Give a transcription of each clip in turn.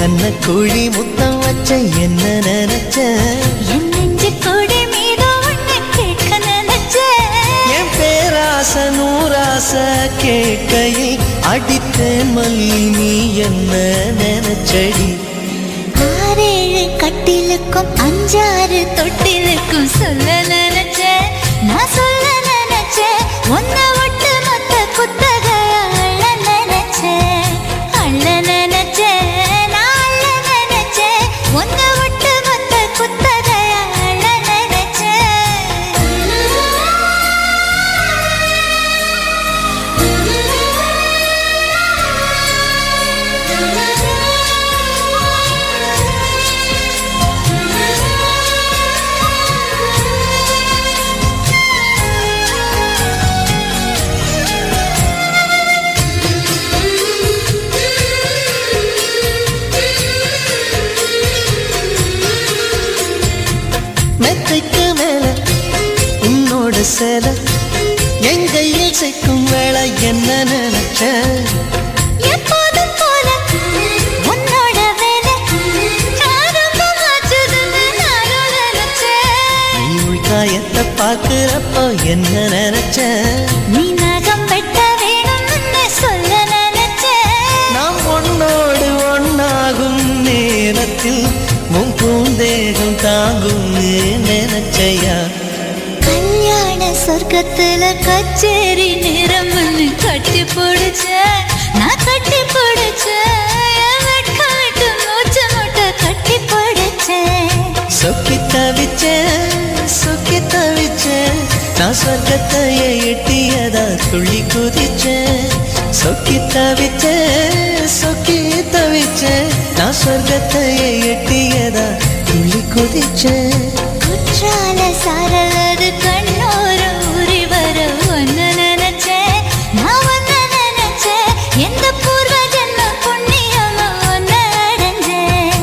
கண்ண குழி முத்தம் வச்ச என்ன நினைச்ச என் நெஞ்சு கொடி மீது உன்னை கேட்க நினைச்சேன் என் பேராச நூராச கேட்கையில் அடித்தேன் மல்லி நீ என்ன நினைச்சடி ஆறேழு கட்டிலுக்கும் அஞ்சாறு தொட்டிலுக்கும் சொல்ல நினைச்சேன் நான் சொல்ல நினைச்சேன் உன்னை விட்டு மொத்த குத்தகைய அள்ள நினைச்சேன் அள்ள நினைச்சேன் நான் அள்ள நினைச்சேன் உன்னை விட்டு மொத்த குத்தகைய அள்ள மெத்தைக்கு மேல உன்னோட சேல எங்கையில் சிக்கும் வேலை என்ன நினைச்ச எப்போதும் போல உன்னோட வேலை ஆரம்பமாச்சுதுன்னு நானும் நினைச்சேன் நீ உள்காயத்தை பார்க்கிறப்போ என்ன நினைச்ச நீ நகம் வெட்ட வேணும்னு சொல்ல நினைச்சேன் நாம் ஒன்னோடு ஒன்னாகும் நேரத்தில் உன் பூந்தேகம் தாங்கும் நினைச்சையா கல்யாண சொர்க்கத்துல கச்சேரி நிறம்னு கட்டி பிடிச்ச நான் கட்டி பிடிச்ச என் வெட்கம் விட்டு மூச்சு முட்டை கட்டி பிடிச்சேன் சொக்கி தவிச்சேன் சொக்கி தவிச்சேன் நான் சொர்க்கத்தையே எட்டியதா துள்ளி குதிச்சேன் சொக்கி தவிச்சேன் சொக்கி தவிச்சேன் நான் சொர்க்கத்தையே எட்டியதா துள்ளி குதிச்சேன் குற்றால சாரலது கண்ணோர ஊறி வர ஒன்னு நினைச்சேன் நான் ஒன்னு நினைச்சேன் எந்த பூர்வ ஜென்ம புண்ணியமா ஒன்னு அடைஞ்சேன்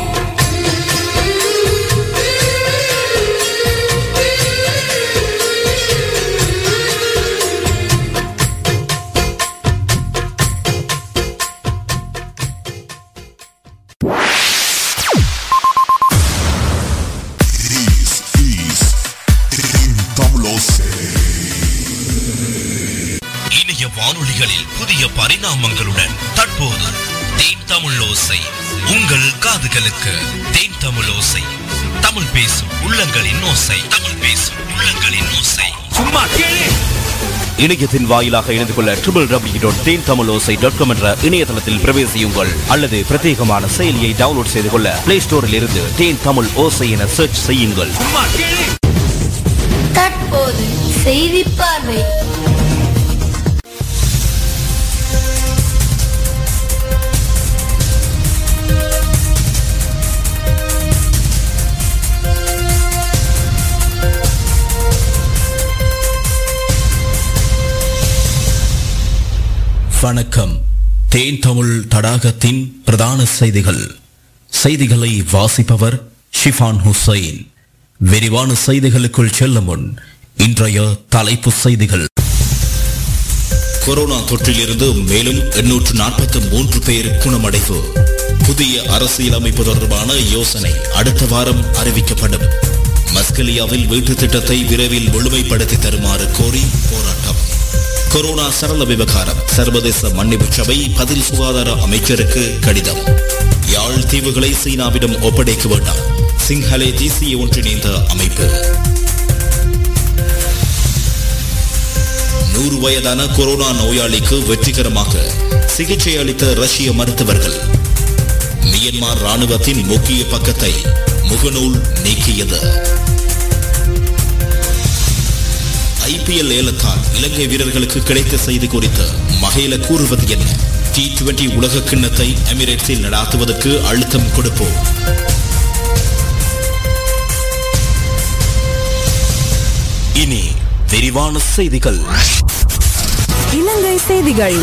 இணைய வானொலிகளில் புதிய பரிணாமங்களுடன் தற்போது தேன் தமிழ் ஓசை உங்கள் காதுகளுக்கு தேன் தமிழ் ஓசை தமிழ் பேசும் உள்ளங்களின் ஓசை தமிழ் பேசும் உள்ளங்களின் ஓசை சும்மா கேளு இணையத்தின் வாயிலாக இணைந்து கொள்ள triple W dot Then Tamil Osai dot com என்ற இணையதளத்தில் பிரவேசியுங்கள் அல்லது பிரத்யேகமான செயலியை டவுன்லோட் செய்து கொள்ள பிளே ஸ்டோரில் இருந்து தேன் தமிழ் ஓசை என சர்ச் செய்யுங்கள் தற்போது செய்தி பார்வை வணக்கம் தேன் தமிழ் தடாகத்தின் பிரதான செய்திகள் செய்திகளை வாசிப்பவர் ஷிஃபான் ஹுசைன் விரிவான செய்திகளுக்குள் செல்லும் முன் இன்றைய தலைப்பு செய்திகள் கொரோனா தொற்றிலிருந்து மேலும் எண்ணூற்று நாற்பத்தி மூன்று பேர் குணமடைவு புதிய அரசியலமைப்பு தொடர்பான யோசனை அடுத்த வாரம் அறிவிக்கப்படும் மஸ்கலியாவில் வீட்டு திட்டத்தை விரைவில் முழுமைப்படுத்தி தருமாறு கோரி போராட்டம் கொரோனா சரள விவகாரம் சர்வதேச மன்னிப்பு சபை பதில் சுகாதார அமைச்சருக்கு கடிதம் யாழ் தீவுகளை சீனாவிடம் ஒப்படைக்க வேண்டாம் சிங்ஹலே தேசிய ஒன்றிணைந்த அமைப்பு நூறு வயதான கொரோனா நோயாளிக்கு வெற்றிகரமாக சிகிச்சை அளித்த ரஷ்ய மருத்துவர்கள் மியன்மார் ராணுவத்தின் முக்கிய பக்கத்தை முகநூல் நீக்கியது ஐபிஎல் ஏலத்தால் இலங்கை வீரர்களுக்கு கிடைத்த செய்தி குறித்து மகையில கூறுவது என்ன டி டுவெண்டி உலக கிண்ணத்தை எமிரேட்ஸில் நடாத்துவதற்கு அழுத்தம் கொடுப்போம் இனி விரிவான செய்திகள் இலங்கை செய்திகள்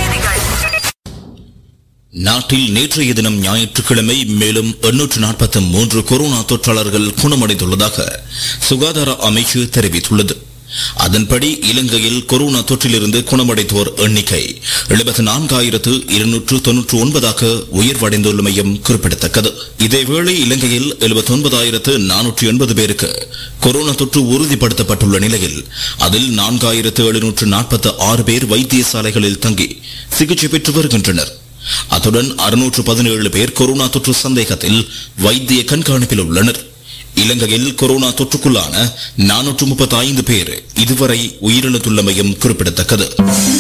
நாட்டில் நேற்றைய தினம் ஞாயிற்றுக்கிழமை மேலும் எண்ணூற்று நாற்பத்தி மூன்று கொரோனா தொற்றாளர்கள் குணமடைந்துள்ளதாக சுகாதார அமைச்சு தெரிவித்துள்ளது அதன்படி இலங்கையில் கொரோனா தொற்றிலிருந்து குணமடைந்தோர் எண்ணிக்கை எழுபத்தி நான்காயிரத்து இருநூற்று தொன்னூற்று ஒன்பதாக உயர்வடைந்துள்ளமையும் குறிப்பிடத்தக்கது இதேவேளை இலங்கையில் எழுபத்தி ஒன்பதாயிரத்து நானூற்று எண்பது பேருக்கு கொரோனா தொற்று உறுதிப்படுத்தப்பட்டுள்ள நிலையில் அதில் நான்காயிரத்து எழுநூற்று நாற்பத்தி ஆறு பேர் வைத்தியசாலைகளில் தங்கி சிகிச்சை பெற்று வருகின்றனர் அத்துடன் அறுநூற்று பதினேழு பேர் கொரோனா தொற்று சந்தேகத்தில் வைத்திய கண்காணிப்பில் உள்ளனர் இலங்கையில் கொரோனா தொற்றுக்குள்ளான நானூற்று முப்பத்தி ஐந்து பேர் இதுவரை உயிரிழந்துள்ளமையும் குறிப்பிடத்தக்கது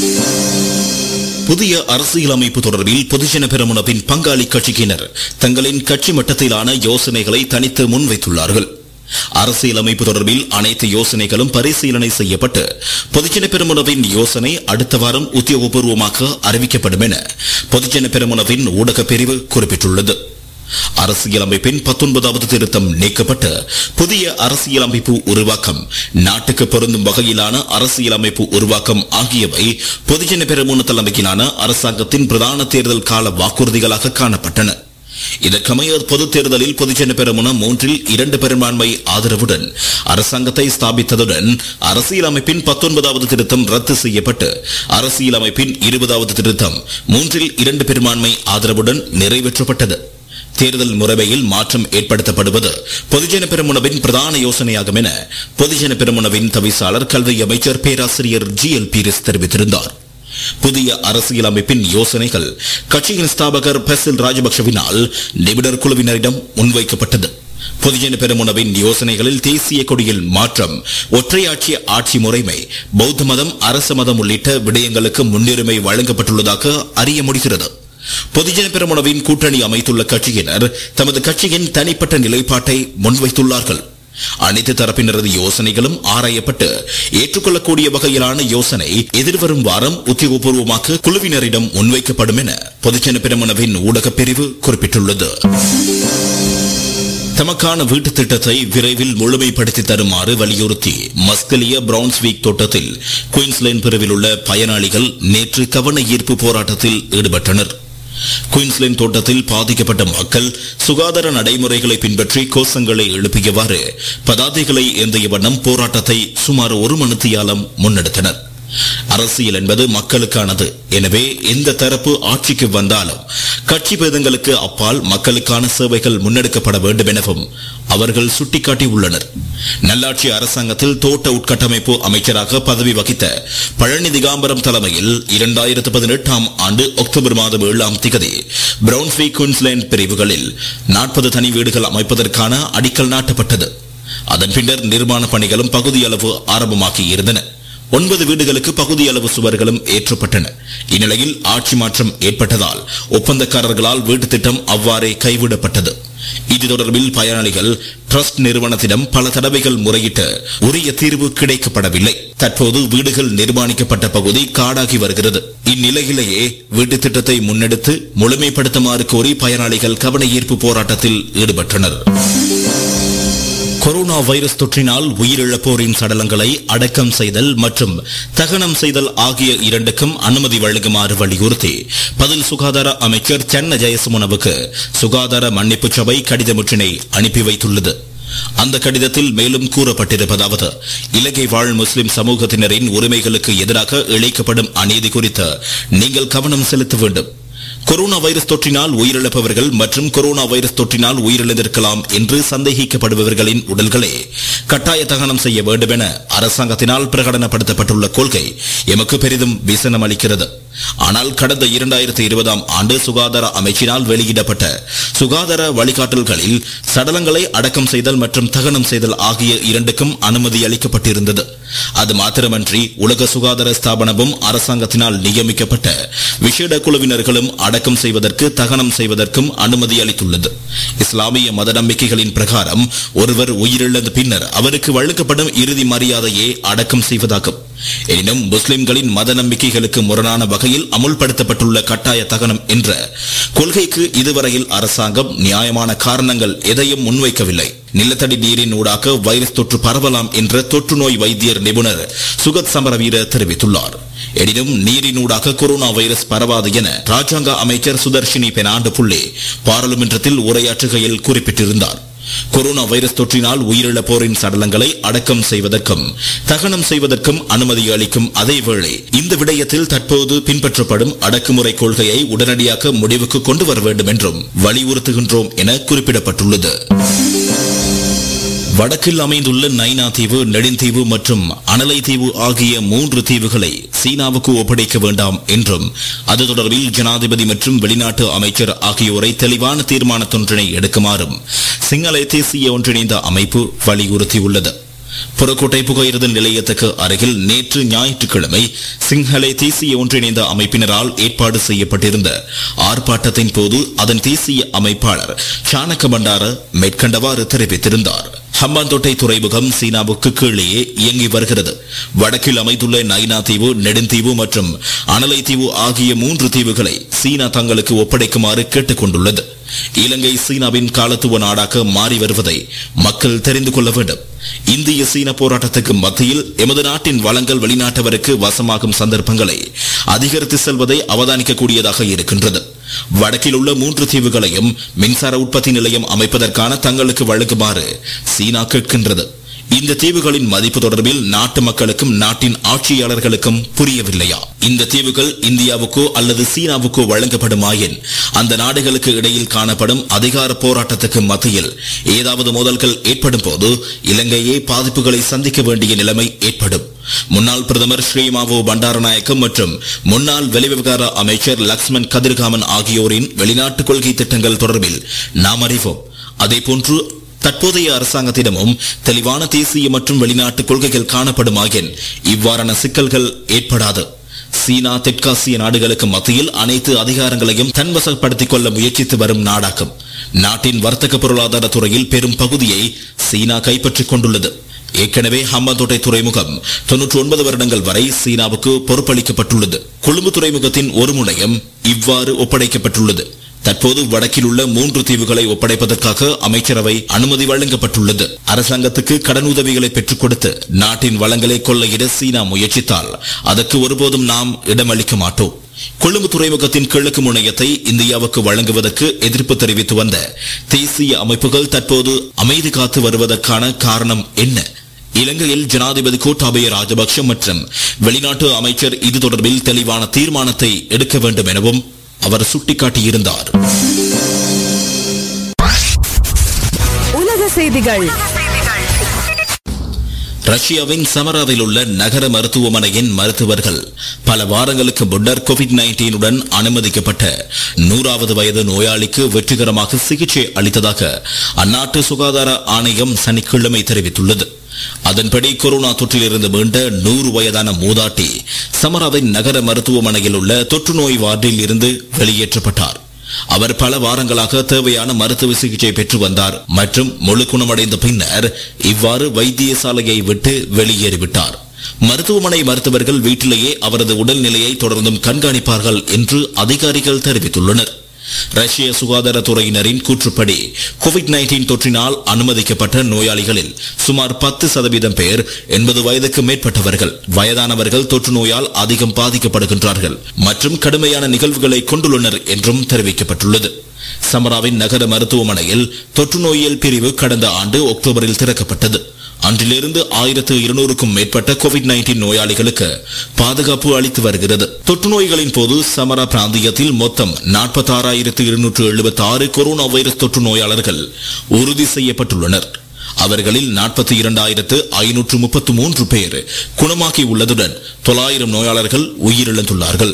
புதிய அரசியலமைப்பு தொடர்பில் பொதுஜன பெரமுனவின் பங்காளி கட்சியினர் தங்களின் கட்சி மட்டத்திலான யோசனைகளை தனித்து முன்வைத்துள்ளார்கள் அரசியலமைப்பு தொடர்பில் அனைத்து யோசனைகளும் பரிசீலனை செய்யப்பட்டு பொதுஜன பெருமுனவின் யோசனை அடுத்த வாரம் உத்தியோகபூர்வமாக அறிவிக்கப்படும் என பொதுஜன பெருமுனவின் ஊடகப் பிரிவு குறிப்பிட்டுள்ளது அரசியலமைப்பின் பத்தொன்பதாவது திருத்தம் நீக்கப்பட்டு புதிய அரசியலமைப்பு உருவாக்கம் நாட்டுக்கு பொருந்தும் வகையிலான அரசியலமைப்பு உருவாக்கம் ஆகியவை பொதுஜன பெருமுன தலைமையிலான அரசாங்கத்தின் பிரதான தேர்தல் கால வாக்குறுதிகளாக காணப்பட்டன இதற்கமைய பொதுத் தேர்தலில் பொதுஜன பெருமுன மூன்றில் இரண்டு பெரும்பான்மை ஆதரவுடன் அரசாங்கத்தை ஸ்தாபித்ததுடன் அரசியலமைப்பின் பத்தொன்பதாவது திருத்தம் ரத்து செய்யப்பட்டு அரசியலமைப்பின் இருபதாவது திருத்தம் மூன்றில் இரண்டு பெரும்பான்மை ஆதரவுடன் நிறைவேற்றப்பட்டது தேர்தல் முறைமையில் மாற்றம் ஏற்படுத்தப்படுவது பொதுஜன பெருமுனவின் பிரதான யோசனையாகும் என பொதுஜன பெருமுனவின் தவிசாளர் கல்வி அமைச்சர் பேராசிரியர் ஜி எல் பீரிஸ் தெரிவித்திருந்தார் புதிய அரசியலமைப்பின் யோசனைகள் கட்சியின் ஸ்தாபகர் பெசில் ராஜபக்ஷவினால் நிபுணர் குழுவினரிடம் முன்வைக்கப்பட்டது பொதுஜன பெருமுனவின் யோசனைகளில் தேசிய கொடியில் மாற்றம் ஒற்றையாட்சி ஆட்சி முறைமை பௌத்த மதம் அரச மதம் உள்ளிட்ட விடயங்களுக்கு முன்னுரிமை வழங்கப்பட்டுள்ளதாக அறிய முடிகிறது பொதுஜன பெருமுனவின் கூட்டணி அமைத்துள்ள கட்சியினர் தமது கட்சியின் தனிப்பட்ட நிலைப்பாட்டை முன்வைத்துள்ளார்கள் அனைத்து தரப்பினரது யோசனைகளும் ஆராயப்பட்டு ஏற்றுக்கொள்ளக்கூடிய வகையிலான யோசனை எதிர்வரும் வாரம் உத்தியோகபூர்வமாக குழுவினரிடம் முன்வைக்கப்படும் என பொதுஜன பெருமனவின் ஊடகப் பிரிவு குறிப்பிட்டுள்ளது தமக்கான வீட்டு திட்டத்தை விரைவில் முழுமைப்படுத்தி தருமாறு வலியுறுத்தி மஸ்கலிய பிரவுன்ஸ்வீக் தோட்டத்தில் குயின்ஸ்லேண்ட் பிரிவில் உள்ள பயனாளிகள் நேற்று கவன ஈர்ப்பு போராட்டத்தில் ஈடுபட்டனர் குயின்ஸ்லேண்ட் தோட்டத்தில் பாதிக்கப்பட்ட மக்கள் சுகாதார நடைமுறைகளை பின்பற்றி கோஷங்களை எழுப்பியவாறு பதாதைகளை ஏந்திய வண்ணம் போராட்டத்தை சுமார் ஒரு மணித்தியாலம் முன்னெடுத்தனர் அரசியல் என்பது மக்களுக்கானது எனவே எந்த தரப்பு ஆட்சிக்கு வந்தாலும் கட்சி பேதங்களுக்கு அப்பால் மக்களுக்கான சேவைகள் முன்னெடுக்கப்பட வேண்டும் எனவும் அவர்கள் சுட்டிக்காட்டியுள்ளனர் நல்லாட்சி அரசாங்கத்தில் தோட்ட உட்கட்டமைப்பு அமைச்சராக பதவி வகித்த பழனி திகாம்பரம் தலைமையில் இரண்டாயிரத்து பதினெட்டாம் ஆண்டு அக்டோபர் மாதம் ஏழாம் திகதி பிரவுன்ஸ்வீக் குயின்ஸ்லேண்ட் பிரிவுகளில் நாற்பது தனி வீடுகள் அமைப்பதற்கான அடிக்கல் நாட்டப்பட்டது அதன் பின்னர் நிர்மாண பணிகளும் பகுதியளவு ஆரம்பமாகி இருந்தன ஒன்பது வீடுகளுக்கு பகுதி அளவு சுவர்களும் ஏற்றப்பட்டன இந்நிலையில் ஆட்சி மாற்றம் ஏற்பட்டதால் ஒப்பந்தக்காரர்களால் வீட்டு திட்டம் அவ்வாறே கைவிடப்பட்டது இது தொடர்பில் பயனாளிகள் ட்ரஸ்ட் நிறுவனத்திடம் பல தடவைகள் முறையிட்டு உரிய தீர்வு கிடைக்கப்படவில்லை தற்போது வீடுகள் நிர்மாணிக்கப்பட்ட பகுதி காடாகி வருகிறது இந்நிலையிலேயே வீட்டு திட்டத்தை முன்னெடுத்து முழுமைப்படுத்துமாறு கோரி பயனாளிகள் கவன ஈர்ப்பு போராட்டத்தில் ஈடுபட்டனர் கொரோனா வைரஸ் தொற்றினால் உயிரிழப்போரின் சடலங்களை அடக்கம் செய்தல் மற்றும் தகனம் செய்தல் ஆகிய இரண்டுக்கும் அனுமதி வழங்குமாறு வலியுறுத்தி பதில் சுகாதார அமைச்சர் சென்ன ஜெயசுமனவுக்கு சுகாதார மன்னிப்பு சபை கடிதமுற்றினை அனுப்பி வைத்துள்ளது அந்த கடிதத்தில் மேலும் கூறப்பட்டிருப்பதாவது இலங்கை வாழ் முஸ்லிம் சமூகத்தினரின் உரிமைகளுக்கு எதிராக இழைக்கப்படும் அநீதி குறித்து நீங்கள் கவனம் செலுத்த வேண்டும் கொரோனா வைரஸ் தொற்றினால் உயிரிழப்பவர்கள் மற்றும் கொரோனா வைரஸ் தொற்றினால் உயிரிழந்திருக்கலாம் என்று சந்தேகிக்கப்படுபவர்களின் உடல்களை கட்டாய தகனம் செய்ய வேண்டும் என அரசாங்கத்தினால் பிரகடனப்படுத்தப்பட்டுள்ள கொள்கை எமக்கு பெரிதும் விசனம் அளிக்கிறது ஆனால் கடந்த இரண்டாயிரத்தி இருபதாம் ஆண்டு சுகாதார அமைச்சினால் வெளியிடப்பட்ட சுகாதார வழிகாட்டல்களில் சடலங்களை அடக்கம் செய்தல் மற்றும் தகனம் செய்தல் ஆகிய இரண்டுக்கும் அனுமதி அளிக்கப்பட்டிருந்தது அது மாத்திரமன்றி உலக சுகாதார ஸ்தாபனமும் அரசாங்கத்தினால் நியமிக்கப்பட்ட விசேட குழுவினர்களும் அடக்கம் செய்வதற்கு தகனம் செய்வதற்கும் அனுமதி அளித்துள்ளது இஸ்லாமிய மத நம்பிக்கைகளின் பிரகாரம் ஒருவர் உயிரிழந்த பின்னர் அவருக்கு வழங்கப்படும் இறுதி மரியாதையே அடக்கம் செய்வதாகும் எனினும் முஸ்லிம்களின் மத நம்பிக்கைகளுக்கு முரணான வகையில் அமுல்படுத்தப்பட்டுள்ள கட்டாய தகனம் என்ற கொள்கைக்கு இதுவரையில் அரசாங்கம் நியாயமான காரணங்கள் எதையும் முன்வைக்கவில்லை நிலத்தடி நீரின் ஊடாக வைரஸ் தொற்று பரவலாம் என்ற தொற்று நோய் வைத்தியர் நிபுணர் சுகத் சமரவீர தெரிவித்துள்ளார் எனினும் நீரினூடாக கொரோனா வைரஸ் பரவாது என ராஜாங்க அமைச்சர் சுதர்ஷினி பெனாண்டு புள்ளே பாராளுமன்றத்தில் உரையாற்றுகையில் குறிப்பிட்டிருந்தார் கொரோனா வைரஸ் தொற்றினால் உயிரிழப்போரின் சடலங்களை அடக்கம் செய்வதற்கும் தகனம் செய்வதற்கும் அனுமதி அளிக்கும் அதேவேளை இந்த விடயத்தில் தற்போது பின்பற்றப்படும் அடக்குமுறை கொள்கையை உடனடியாக முடிவுக்கு கொண்டு வர வேண்டும் என்றும் வலியுறுத்துகின்றோம் என குறிப்பிடப்பட்டுள்ளது வடக்கில் அமைந்துள்ள நைனா தீவு நெடுந்தீவு மற்றும் அனலை தீவு ஆகிய மூன்று தீவுகளை சீனாவுக்கு ஒப்படைக்க வேண்டாம் என்றும் அது தொடர்பில் ஜனாதிபதி மற்றும் வெளிநாட்டு அமைச்சர் ஆகியோரை தெளிவான தீர்மானத்தொன்றினை எடுக்குமாறும் சிங்கள தேசிய ஒன்றிணைந்த அமைப்பு வலியுறுத்தியுள்ளது புறக்கோட்டை புகையிரத நிலையத்துக்கு அருகில் நேற்று ஞாயிற்றுக்கிழமை சிங்கள தேசிய ஒன்றிணைந்த அமைப்பினரால் ஏற்பாடு செய்யப்பட்டிருந்த ஆர்ப்பாட்டத்தின் போது அதன் தேசிய அமைப்பாளர் சாணக்க பண்டார மேற்கண்டவாறு தெரிவித்திருந்தார் ஹம்பாந்தோட்டை துறைமுகம் சீனாவுக்கு கீழே இயங்கி வருகிறது வடக்கில் அமைந்துள்ள நைனா தீவு நெடுந்தீவு மற்றும் அனலை தீவு ஆகிய மூன்று தீவுகளை சீனா தங்களுக்கு ஒப்படைக்குமாறு கேட்டுக் கொண்டுள்ளது இலங்கை சீனாவின் காலத்துவ நாடாக மாறி வருவதை மக்கள் தெரிந்து கொள்ள வேண்டும் இந்திய சீன போராட்டத்துக்கு மத்தியில் எமது நாட்டின் வளங்கள் வெளிநாட்டவருக்கு வசமாகும் சந்தர்ப்பங்களை அதிகரித்து செல்வதை அவதானிக்கக்கூடியதாக இருக்கின்றது வடக்கில் உள்ள மூன்று தீவுகளையும் மின்சார உற்பத்தி நிலையம் அமைப்பதற்கான தங்களுக்கு வழங்குமாறு சீனா கேட்கின்றது இந்த தீவுகளின் மதிப்பு தொடர்பில் நாட்டு மக்களுக்கும் நாட்டின் ஆட்சியாளர்களுக்கும் புரியவில்லையா இந்த தீவுகள் இந்தியாவுக்கோ அல்லது சீனாவுக்கோ வழங்கப்படுமாயின் அந்த நாடுகளுக்கு இடையில் காணப்படும் அதிகார போராட்டத்துக்கு மத்தியில் ஏதாவது மோதல்கள் ஏற்படும் போது இலங்கையே பாதிப்புகளை சந்திக்க வேண்டிய நிலைமை ஏற்படும் முன்னாள் பிரதமர் ஸ்ரீமாவோ பண்டாரநாயக்கம் மற்றும் முன்னாள் வெளிவிவகார அமைச்சர் லக்ஷ்மண் கதிர்காமன் ஆகியோரின் வெளிநாட்டு கொள்கை திட்டங்கள் தொடர்பில் நாம் அறிவோம் அதேபோன்று தற்போதைய அரசாங்கத்திடமும் தெளிவான தேசிய மற்றும் வெளிநாட்டு கொள்கைகள் காணப்படுமாயின் இவ்வாறான சிக்கல்கள் ஏற்படாது சீனா தெற்காசிய நாடுகளுக்கு மத்தியில் அனைத்து அதிகாரங்களையும் தன்வசப்படுத்திக் கொள்ள முயற்சித்து வரும் நாடாகும் நாட்டின் வர்த்தக பொருளாதார துறையில் பெரும் பகுதியை சீனா கைப்பற்றிக் கொண்டுள்ளது ஏற்கனவே ஹம்பாந்தோட்டை துறைமுகம் தொன்னூற்றி ஒன்பது வருடங்கள் வரை சீனாவுக்கு பொறுப்பளிக்கப்பட்டுள்ளது கொழும்பு துறைமுகத்தின் ஒரு முனையம் இவ்வாறு ஒப்படைக்கப்பட்டுள்ளது தற்போது வடக்கில் உள்ள மூன்று தீவுகளை ஒப்படைப்பதற்காக அமைச்சரவை அனுமதி வழங்கப்பட்டுள்ளது அரசாங்கத்துக்கு கடன் உதவிகளை பெற்றுக் கொடுத்து நாட்டின் வளங்களை கொள்ளையிட சீனா முயற்சித்தால் அதற்கு ஒருபோதும் நாம் இடமளிக்க மாட்டோம் கொழும்பு துறைமுகத்தின் கிழக்கு முனையத்தை இந்தியாவுக்கு வழங்குவதற்கு எதிர்ப்பு தெரிவித்து வந்த தேசிய அமைப்புகள் தற்போது அமைதி காத்து வருவதற்கான காரணம் என்ன இலங்கையில் ஜனாதிபதி கோட்டாபய ராஜபக்ஷ மற்றும் வெளிநாட்டு அமைச்சர் இது தொடர்பில் தெளிவான தீர்மானத்தை எடுக்க வேண்டும் எனவும் அவர் சுட்டிக்காட்டியிருந்தார் உலக செய்திகள் ரஷ்யாவின் சமராவில் உள்ள நகர மருத்துவமனையின் மருத்துவர்கள் பல வாரங்களுக்கு முன்னர் கோவிட் நைன்டீனுடன் அனுமதிக்கப்பட்ட நூறாவது வயது நோயாளிக்கு வெற்றிகரமாக சிகிச்சை அளித்ததாக அந்நாட்டு சுகாதார ஆணையம் சனிக்கிழமை தெரிவித்துள்ளது அதன்படி கொரோனா தொற்றிலிருந்து மீண்ட நூறு வயதான மூதாட்டி சமராவின் நகர மருத்துவமனையில் உள்ள தொற்று நோய் வார்டில் இருந்து வெளியேற்றப்பட்டார் அவர் பல வாரங்களாக தேவையான மருத்துவ சிகிச்சை பெற்று வந்தார் மற்றும் முழு குணமடைந்த பின்னர் இவ்வாறு வைத்தியசாலையை விட்டு வெளியேறிவிட்டார் மருத்துவமனை மருத்துவர்கள் வீட்டிலேயே அவரது உடல்நிலையை தொடர்ந்தும் கண்காணிப்பார்கள் என்று அதிகாரிகள் தெரிவித்துள்ளனர் ரஷ்ய சுகாதாரத்துறையினரின் கூற்றுப்படி கோவிட் நைன்டீன் தொற்றினால் அனுமதிக்கப்பட்ட நோயாளிகளில் சுமார் பத்து சதவீதம் பேர் எண்பது வயதுக்கு மேற்பட்டவர்கள் வயதானவர்கள் தொற்று நோயால் அதிகம் பாதிக்கப்படுகின்றார்கள் மற்றும் கடுமையான நிகழ்வுகளை கொண்டுள்ளனர் என்றும் தெரிவிக்கப்பட்டுள்ளது சமராவின் நகர மருத்துவமனையில் தொற்று நோயியல் பிரிவு கடந்த ஆண்டு அக்டோபரில் திறக்கப்பட்டது அன்றிலிருந்து ஆயிரத்து இருநூறுக்கும் மேற்பட்ட கோவிட் நைன்டீன் நோயாளிகளுக்கு பாதுகாப்பு அளித்து வருகிறது தொற்று நோய்களின் போது சமரா பிராந்தியத்தில் மொத்தம் நாற்பத்தாறாயிரத்து இருநூற்று எழுபத்தி ஆறு கொரோனா வைரஸ் தொற்று நோயாளர்கள் உறுதி செய்யப்பட்டுள்ளனர் அவர்களில் நாற்பத்தி இரண்டாயிரத்து ஐநூற்று முப்பத்து மூன்று பேர் குணமாகி உள்ளதுடன் தொள்ளாயிரம் நோயாளர்கள் உயிரிழந்துள்ளார்கள்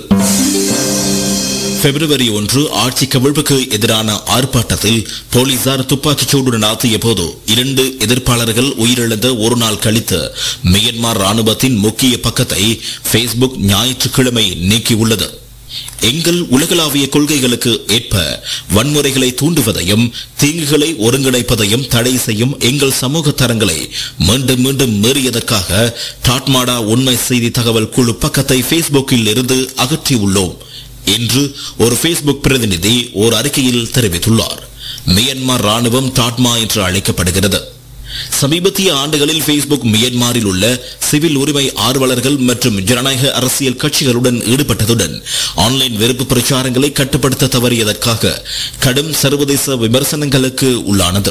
பிப்ரவரி ஒன்று ஆட்சி கவிழ்ப்புக்கு எதிரான ஆர்ப்பாட்டத்தில் போலீசார் துப்பாக்கிச் சூடு நடத்திய போது இரண்டு எதிர்ப்பாளர்கள் உயிரிழந்த ஒரு நாள் கழித்து மியன்மார் ராணுவத்தின் முக்கிய பக்கத்தை பேஸ்புக் ஞாயிற்றுக்கிழமை நீக்கியுள்ளது எங்கள் உலகளாவிய கொள்கைகளுக்கு ஏற்ப வன்முறைகளை தூண்டுவதையும் தீங்குகளை ஒருங்கிணைப்பதையும் தடை செய்யும் எங்கள் சமூக தரங்களை மீண்டும் மீண்டும் மீறியதற்காக டாட்மாடா உண்மை செய்தி தகவல் குழு பக்கத்தை பேஸ்புக்கில் இருந்து அகற்றியுள்ளோம் என்று ஒரு பேஸ்புக் பிரதிநிதி ஒரு அறிக்கையில் தெரிவித்துள்ளார் மியன்மார் ராணுவம் டாட்மா என்று அழைக்கப்படுகிறது சமீபத்திய ஆண்டுகளில் பேஸ்புக் மியன்மாரில் உள்ள சிவில் உரிமை ஆர்வலர்கள் மற்றும் ஜனநாயக அரசியல் கட்சிகளுடன் ஈடுபட்டதுடன் ஆன்லைன் வெறுப்பு பிரச்சாரங்களை கட்டுப்படுத்த தவறியதற்காக கடும் சர்வதேச விமர்சனங்களுக்கு உள்ளானது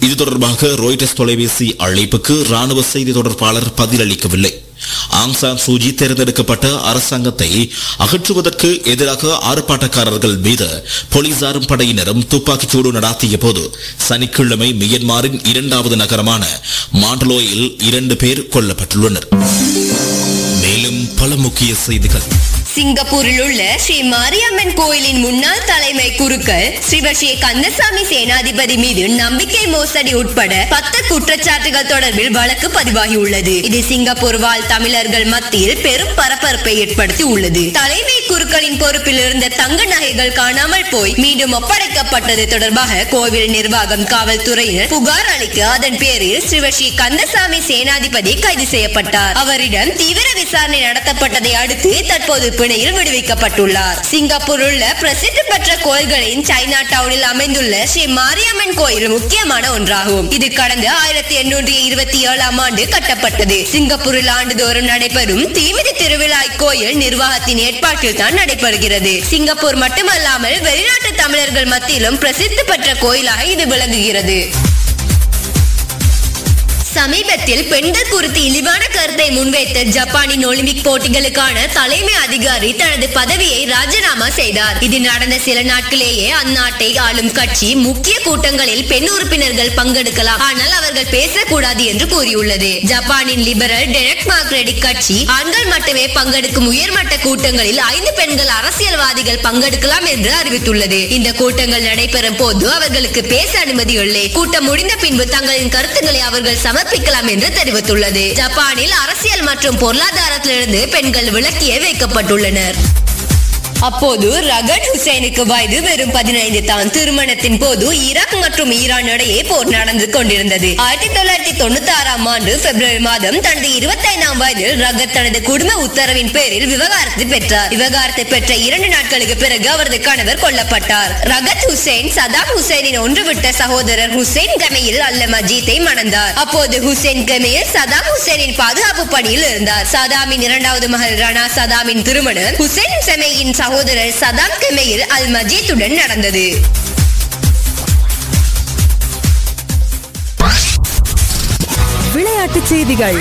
இது தொடர்பாக ரோய்டர்ஸ் தொலைபேசி அழைப்புக்கு ராணுவ செய்தி தொடர்பாளர் பதிலளிக்கவில்லை ஆங் சான் சூஜி தேர்ந்தெடுக்கப்பட்ட அரசாங்கத்தை அகற்றுவதற்கு எதிராக ஆர்ப்பாட்டக்காரர்கள் மீது போலீசாரும் படையினரும் துப்பாக்கிச்சூடு நடாத்திய போது சனிக்கிழமை மியன்மாரின் இரண்டாவது நகரமான மாண்டலோயில் இரண்டு பேர் கொல்லப்பட்டுள்ளனர் மேலும் பல முக்கிய செய்திகள் சிங்கப்பூரில் உள்ள ஸ்ரீ மாரியம்மன் கோயிலின் முன்னாள் தலைமை குருக்கள் ஸ்ரீவஸ்ரீ கந்தசாமி சேனாதிபதி மீது நம்பிக்கை மோசடி உட்பட பத்து குற்றச்சாட்டுகள் தொடர்பில் வழக்கு பதிவாகியுள்ளது இது சிங்கப்பூர் வாழ் தமிழர்கள் மத்தியில் பெரும் பரபரப்பை ஏற்படுத்தி உள்ளது தலைமை குருக்களின் பொறுப்பில் இருந்த தங்க நகைகள் காணாமல் போய் மீண்டும் ஒப்படைக்கப்பட்டது தொடர்பாக கோவில் நிர்வாகம் காவல்துறையினர் புகார் அளிக்க அதன் பேரில் ஸ்ரீவஸ்ரீ கந்தசாமி சேனாதிபதி கைது செய்யப்பட்டார் அவரிடம் தீவிர விசாரணை நடத்தப்பட்டதை அடுத்து தற்போது பிணையில் விடுவிக்கப்பட்டுள்ளார் சிங்கப்பூர் உள்ள பிரசித்தி பெற்ற கோயில்களின் சைனா டவுனில் அமைந்துள்ள ஸ்ரீ மாரியம்மன் கோயில் முக்கியமான ஒன்றாகும் இது கடந்த ஆயிரத்தி எண்ணூற்றி இருபத்தி ஏழாம் ஆண்டு கட்டப்பட்டது சிங்கப்பூரில் ஆண்டுதோறும் நடைபெறும் தீமிதி திருவிழா இக்கோயில் நிர்வாகத்தின் ஏற்பாட்டில் தான் நடைபெறுகிறது சிங்கப்பூர் மட்டுமல்லாமல் வெளிநாட்டு தமிழர்கள் மத்தியிலும் பிரசித்தி பெற்ற கோயிலாக இது விளங்குகிறது சமீபத்தில் பெண்கள் குறித்து இழிவான கருத்தை முன்வைத்த ஜப்பானின் ஒலிம்பிக் போட்டிகளுக்கான தலைமை அதிகாரி தனது பதவியை ராஜினாமா செய்தார் இது நடந்த சில நாட்களேயே அந்நாட்டை ஆளும் கட்சி முக்கிய கூட்டங்களில் பெண் உறுப்பினர்கள் பங்கெடுக்கலாம் ஆனால் அவர்கள் பேசக்கூடாது என்று கூறியுள்ளது ஜப்பானின் லிபரல் டெனக் மார்க்ரெடிக் கட்சி ஆண்கள் மட்டுமே பங்கெடுக்கும் உயர்மட்ட கூட்டங்களில் ஐந்து பெண்கள் அரசியல்வாதிகள் பங்கெடுக்கலாம் என்று அறிவித்துள்ளது இந்த கூட்டங்கள் நடைபெறும் போது அவர்களுக்கு பேச அனுமதி இல்லை கூட்டம் முடிந்த பின்பு தங்களின் கருத்துக்களை அவர்கள் சமர்ப்பிக்கலாம் என்று தெரிவித்துள்ளது ஜப்பானில் அரசியல் மற்றும் பொருளாதாரத்திலிருந்து பெண்கள் விலக்கியே வைக்கப்பட்டுள்ளனர் அப்போது ரகட் ஹுசைனுக்கு வயது வெறும் பதினைந்து தான் திருமணத்தின் போது ஈராக் மற்றும் ஈரான் இடையே போர் நடந்து கொண்டிருந்தது ஆயிரத்தி தொள்ளாயிரத்தி தொண்ணூத்தி ஆறாம் ஆண்டு பிப்ரவரி மாதம் தனது இருபத்தி ஐந்தாம் வயதில் ரகத் தனது குடும்ப உத்தரவின் பேரில் விவகாரத்தை பெற்றார் விவகாரத்தை பெற்ற இரண்டு நாட்களுக்கு பிறகு அவரது கணவர் கொல்லப்பட்டார் ரகத் ஹுசைன் சதாம் ஹுசைனின் ஒன்றுவிட்ட சகோதரர் ஹுசைன் கமையில் அல்ல மஜீத்தை மணந்தார் அப்போது ஹுசைன் கமையில் சதாம் ஹுசைனின் பாதுகாப்பு பணியில் இருந்தார் சதாமின் இரண்டாவது மகள் ராணா சதாமின் திருமணம் ஹுசைன் செமையின் சகோதரர் சதாம் கெமையில் அல் மஜீத்துடன் நடந்தது விளையாட்டுச் செய்திகள்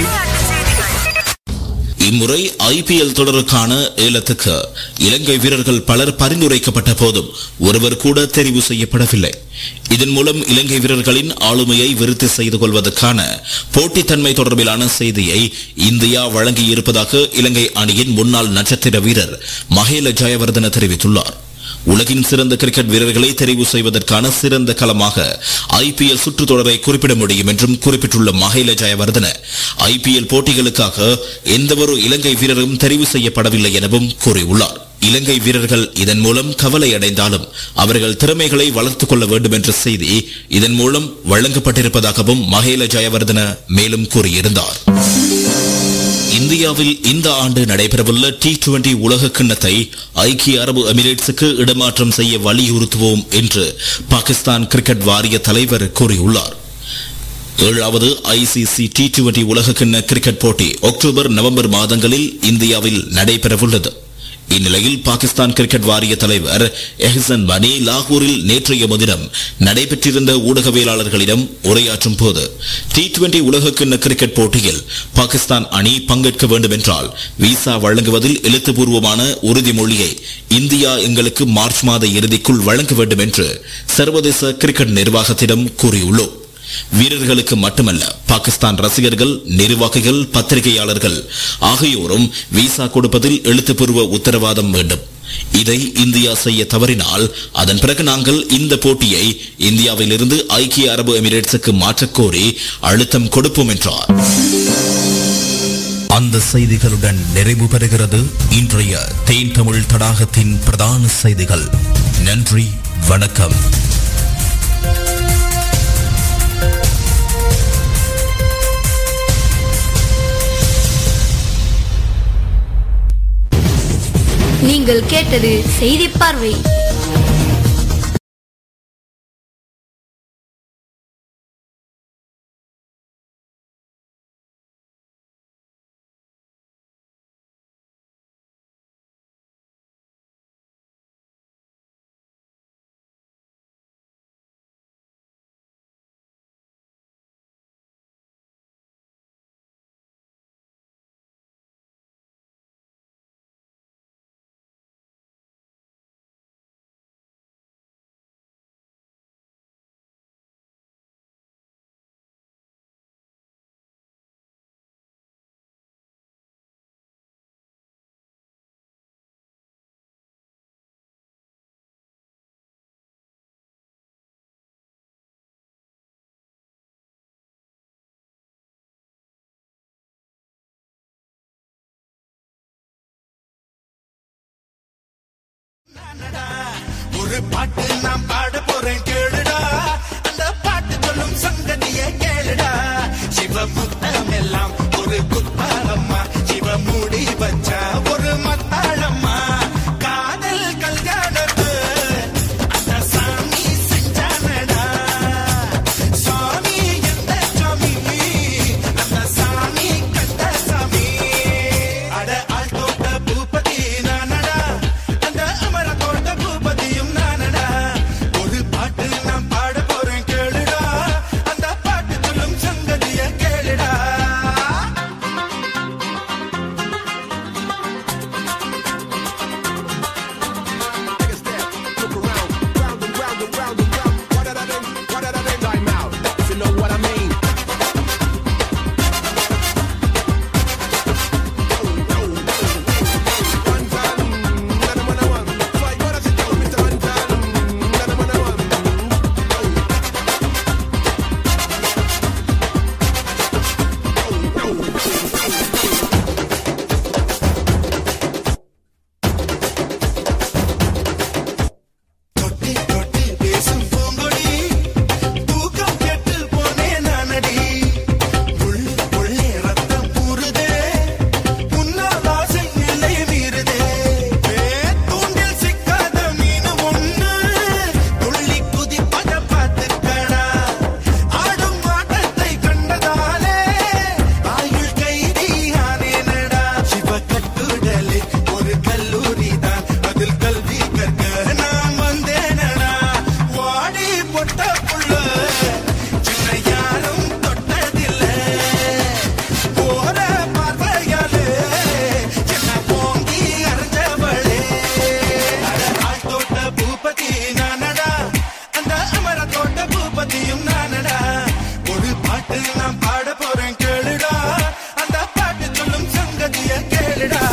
இம்முறை ஐபிஎல் தொடருக்கான ஏலத்துக்கு இலங்கை வீரர்கள் பலர் பரிந்துரைக்கப்பட்ட போதும் ஒருவர் கூட தெரிவு செய்யப்படவில்லை இதன் மூலம் இலங்கை வீரர்களின் ஆளுமையை விருத்தி செய்து கொள்வதற்கான போட்டித்தன்மை தொடர்பிலான செய்தியை இந்தியா வழங்கியிருப்பதாக இலங்கை அணியின் முன்னாள் நட்சத்திர வீரர் மகேல ஜெயவர்தன தெரிவித்துள்ளார் உலகின் சிறந்த கிரிக்கெட் வீரர்களை தெரிவு செய்வதற்கான சிறந்த களமாக ஐபிஎல் சுற்று தொடரை குறிப்பிட முடியும் என்றும் குறிப்பிட்டுள்ள மகேல ஜெயவர்தன ஐபிஎல் போட்டிகளுக்காக எந்தவொரு இலங்கை வீரரும் தெரிவு செய்யப்படவில்லை எனவும் கூறியுள்ளார் இலங்கை வீரர்கள் இதன் மூலம் கவலை அடைந்தாலும் அவர்கள் திறமைகளை வளர்த்துக் கொள்ள வேண்டும் என்ற செய்தி இதன் மூலம் வழங்கப்பட்டிருப்பதாகவும் மகேல ஜெயவர்தன மேலும் கூறியிருந்தார் இந்தியாவில் இந்த ஆண்டு நடைபெறவுள்ள டி டுவெண்டி உலக கிண்ணத்தை ஐக்கிய அரபு எமிரேட்ஸுக்கு இடமாற்றம் செய்ய வலியுறுத்துவோம் என்று பாகிஸ்தான் கிரிக்கெட் வாரிய தலைவர் கூறியுள்ளார் ஏழாவது ஐசிசி டி டுவெண்டி உலக கிண்ண கிரிக்கெட் போட்டி அக்டோபர் நவம்பர் மாதங்களில் இந்தியாவில் நடைபெறவுள்ளது இந்நிலையில் பாகிஸ்தான் கிரிக்கெட் வாரிய தலைவர் எஹசன் மணி லாகூரில் நேற்றைய முதினம் நடைபெற்றிருந்த ஊடகவியலாளர்களிடம் உரையாற்றும் போது டி டுவெண்டி உலகக்கிண்ண கிரிக்கெட் போட்டியில் பாகிஸ்தான் அணி பங்கேற்க வேண்டும் என்றால் விசா வழங்குவதில் எழுத்துப்பூர்வமான உறுதிமொழியை இந்தியா எங்களுக்கு மார்ச் மாத இறுதிக்குள் வழங்க வேண்டும் என்று சர்வதேச கிரிக்கெட் நிர்வாகத்திடம் கூறியுள்ளோம் வீரர்களுக்கு மட்டுமல்ல பாகிஸ்தான் ரசிகர்கள் நிர்வாகிகள் பத்திரிகையாளர்கள் ஆகியோரும் விசா கொடுப்பதில் எழுத்துப்பூர்வ உத்தரவாதம் வேண்டும் இதை இந்தியா செய்ய தவறினால் அதன் பிறகு நாங்கள் இந்த போட்டியை இந்தியாவிலிருந்து ஐக்கிய அரபு எமிரேட்ஸுக்கு மாற்றக் கோரி அழுத்தம் கொடுப்போம் என்றார் அந்த செய்திகளுடன் நிறைவு பெறுகிறது இன்றைய தேன் தமிழ் தடாகத்தின் பிரதான செய்திகள் நன்றி வணக்கம் நீங்கள் கேட்டது செய்தி பார்வை ஒரு பாட்டு நான் பாட போறேன் கேளுடா அந்த பாட்டு சொல்லும் சங்கதியை கேளுடா சிவமுத்தம் எல்லாம் ஒரு குத்தாளம்மா சிவ மூடி வச்சா ஒரு மத்தாளம்மா காதல் கல்யாணத்து அந்த சாமி செஞ்சானடா சாமி எந்த சாமி அந்த சாமி கந்த சாமி அட ஆள் தோட்ட பூபதி நானடா அந்த அமர தோட்ட பூபதியும் நானடா ஒரு பாட்டு நான் பாட போறேன் கேளுடா அந்த பாட்டு சொல்லும் சங்கதிய கேளுடா தொட்டி தொட்டி பேசும் பூங்கொடி தூக்கம் கெட்டு போனேன் நானடி உள்ளு உள்ளே ரத்தம் ஊறுதே உன்னால் ஆசை எல்லை மீறுதே தூண்டில் சிக்காத மீன் ஒண்ணு துள்ளி குதிப்பத பார்த்துக்கடா ஆடும் ஆட்டத்தை கண்டதாலே ஆயுள் கைதி ஆனேனடா சிவ கட்டுடலே ஒரு கல்லூரி தான் அதில் கல்வி கற்க நான் வந்தேனடா வாடி பொட்ட புள்ள சின்ன யாரும் தொட்டதில்லை போற பார்வையாலே என்ன போங்கி அரைஞ்சவளே ஆள் தோட்ட பூபதி நானடா அந்த அமர தோட்ட பூபதியும் நானடா ஒரு பாட்டு நான் பாட போறேன் கேளுடா அந்த பாட்டு சொல்லும் சங்கதிய கேளுடா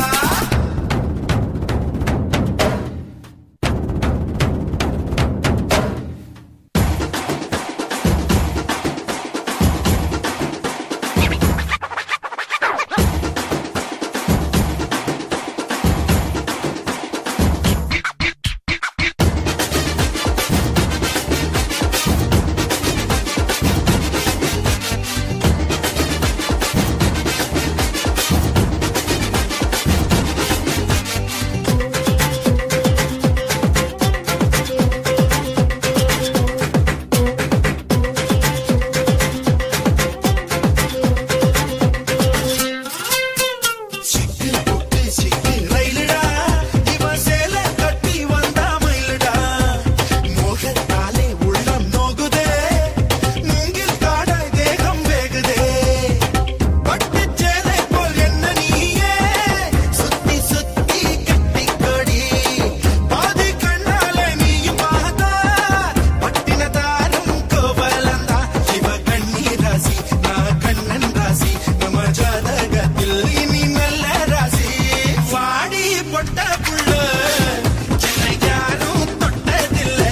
சிக்கு புட்டு சிக்கு ரயிலுடா இவன் சேலை கட்டி வந்தா மயிலுடா மோகத்தாலே உள்ளம் நோகுதே மூங்கில் காடாய் தேகம் வேகுதே பட்டு சேலை போல் என்ன நீயே சுத்தி சுத்தி கட்டிக்கொடி பாதி கண்ணாலே நீயும் பார்த்தா பட்டினதாரும் கோவலந்தா சிவ கண்ணீர் ராசி நான் கண்ணன் ராசி நம்ம ஜாதகத்தில் இனி நல்ல ராசி வாடி பொட்ட புள்ள சின்ன யாரும் தொட்டதில்லை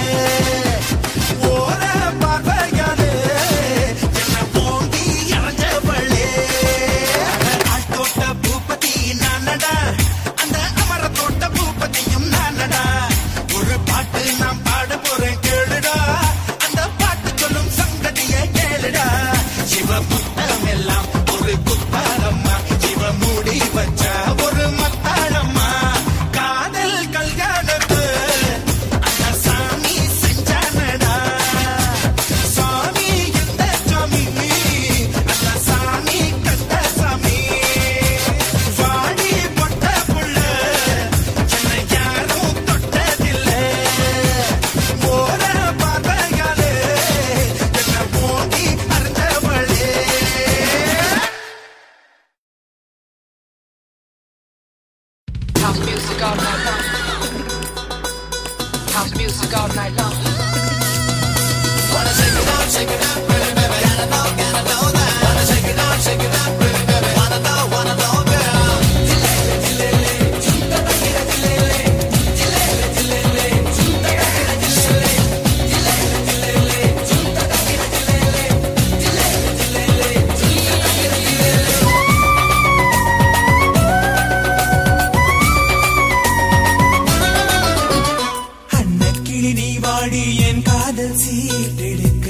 ஓர பார்வையாலே என்ன போங்கி இறஞ்சவளே ஆள் தோட்ட பூபதி நானடா அந்த அமர தோட்ட பூபதியும் நானடா ஒரு பாட்டு நான் பாட போறேன் கேளுடா அந்த பாட்டு சொல்லும் சங்கதியை கேளுடா சிவ புத்தகம் எல்லாம் ஒரு குத்தாளம்மா சிவ மூடி வச்சா ஒரு மத்தாளம்மா காதல் கல்யாணத்து அந்த சாமி செஞ்சானடா சாமி எந்த சாமி அந்த சாமி கந்த சாமி வாடி பொட்ட புள்ள சின்ன யாரும் தொட்டதில்லை போற பார்வையாலே என்ன போங்கி அரைஞ்சவளே House music all night long. House music all night long. கிளி நீ வாடி என் காதல் சீட்டெடுக்க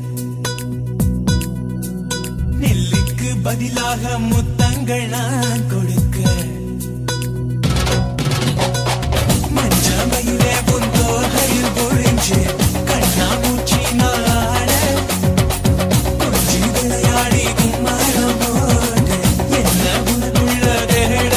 நெல்லுக்கு பதிலாக முத்தங்கள் நான் கொடுக்க மஞ்சமையிலே புந்தோகையில் பொழிஞ்சு கண்ணாமூச்சி நாட கொஞ்சி விளையாடி கும்மாரம் போட்டு என்ன உனக்குள்ள தேட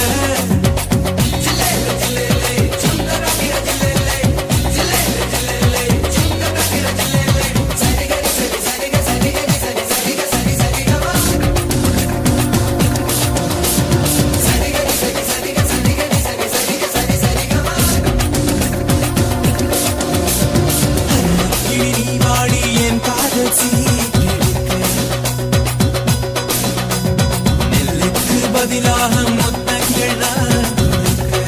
கிளி நீ வாடி என் காதல் சீட்டெடுக்க நெல்லுக்கு பதிலாக முத்தங்கள் நான் கொடுக்க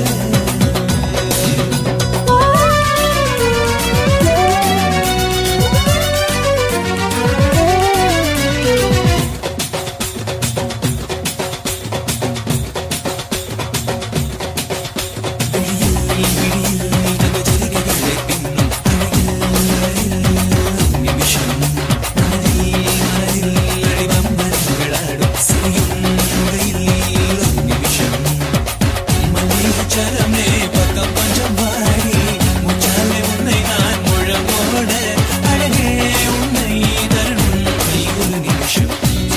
சரமே பக்கம் பஞ்சம் வாடி முச்சாலே உன்னை நான் முழமோட அழகே உன்னை தரணும் நீ ஒரு நிமிஷம்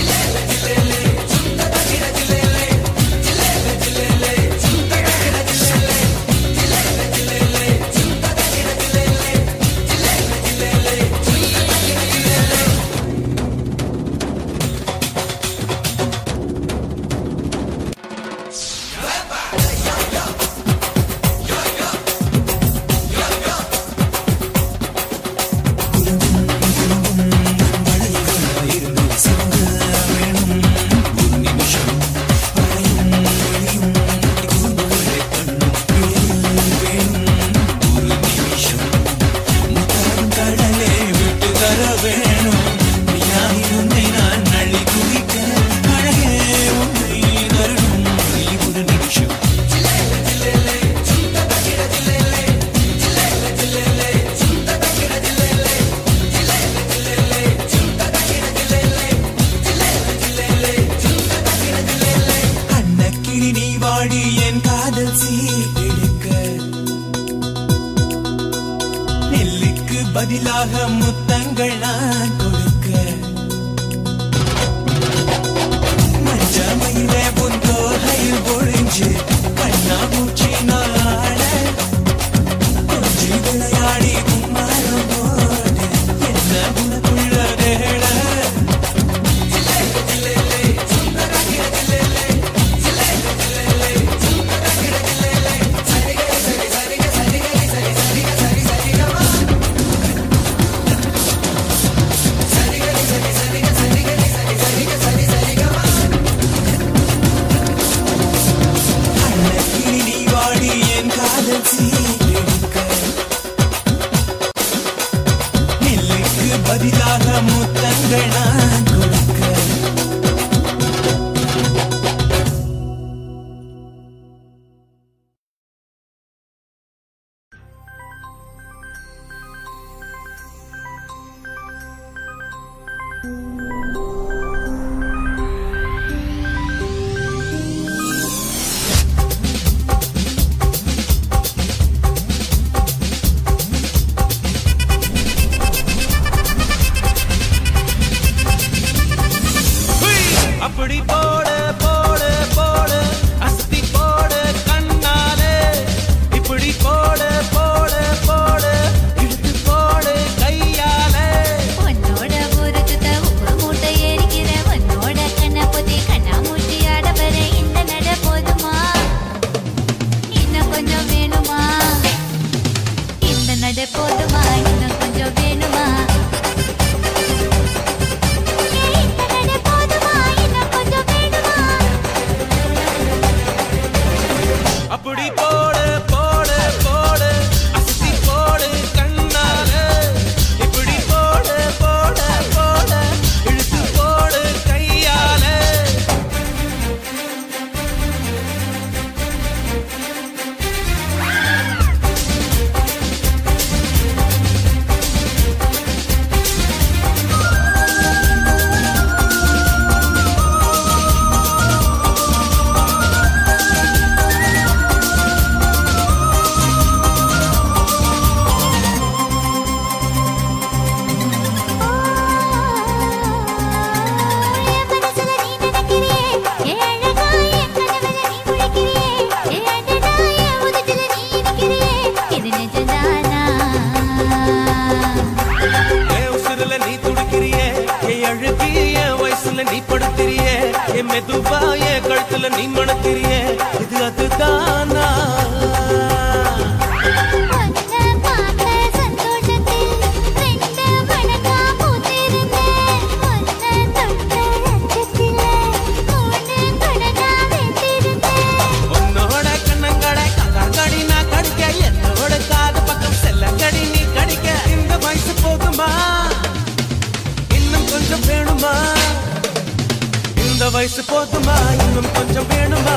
கடலே விட்டு தர வேணும் நீயாய் உன்னை நான் நள்ளி குடிக்க அழகே உன்னை தரணும் நீ ஒரு நிமிஷம் அன்னக்கிளி நீ வாடி என் காதல் சீட்டெடுக்க நெல்லுக்கு பதிலாக முத்தங்கள் நான் கொடுக்க மஞ்சமையிலே புந்தோகையில் பொழிஞ்சு கண்ணாமூச்சி நாட கொஞ்சி விளையாடி கும்மாரம் போட என்ன உனக்குள்ள தேட அன்னக்கிளி நீ வாடி என் காதல் சீட்டெடுக்க நெல்லுக்கு பதிலாக முத்தங்கள் நான் கொடுக்க Thank மெதுவா என் கழுத்துல நீ மணக்கிறியே இது அதுதானா ஒன்ன பார்த்த சந்தோஷத்தில் ரெண்டு மடங்கா பூத்திருந்தேன் ஒன்ன தொட்ட அச்சத்திலே மூணு மடங்கா வெந்திருந்தேன் உன்னோட கண்ணங்களை கங்காங்கடி நான் கடிக்க என்னோட காது பக்கம் செல்லங்கடி நீ கடிக்க இந்த வயசு போதுமா இன்னும் கொஞ்சம் வேணுமா இந்த வயசு போதுமா இன்னும் கொஞ்சம் வேணுமா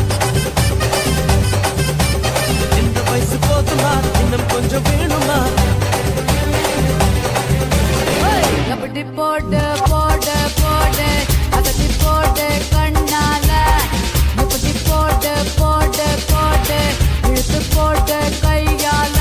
இந்த வயசு போதுமா இன்னும் கொஞ்சம் வேணுமா கபடி போடு போடு போடு அகதி போடு கண்ணால முப்படி போடு போடு போடு இழுத்து போடு கையால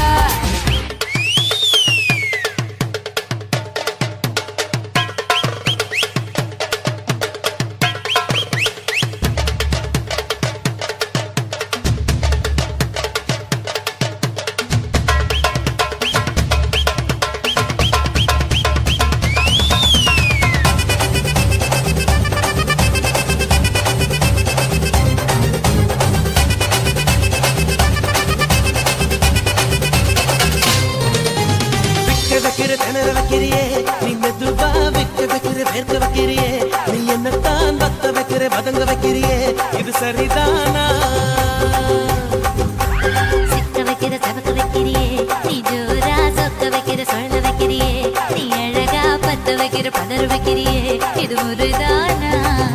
விக்க வைக்கிற திணற வைக்கிறியே நீ மெதுவா விக்க வைக்கிற வேர்க்க வைக்கிறியே நீ என்னத்தான் வத்த வைக்கிற வதங்க வைக்கிறியே இது சரிதானா சிக்க வைக்கிற சவக்க வைக்கிறியே நீ ஜோரா சொக்க வைக்கிற சொல்ல வைக்கிறியே நீ அழகா பத்த வைக்கிற பதற வைக்கிறியே இது முறைதானா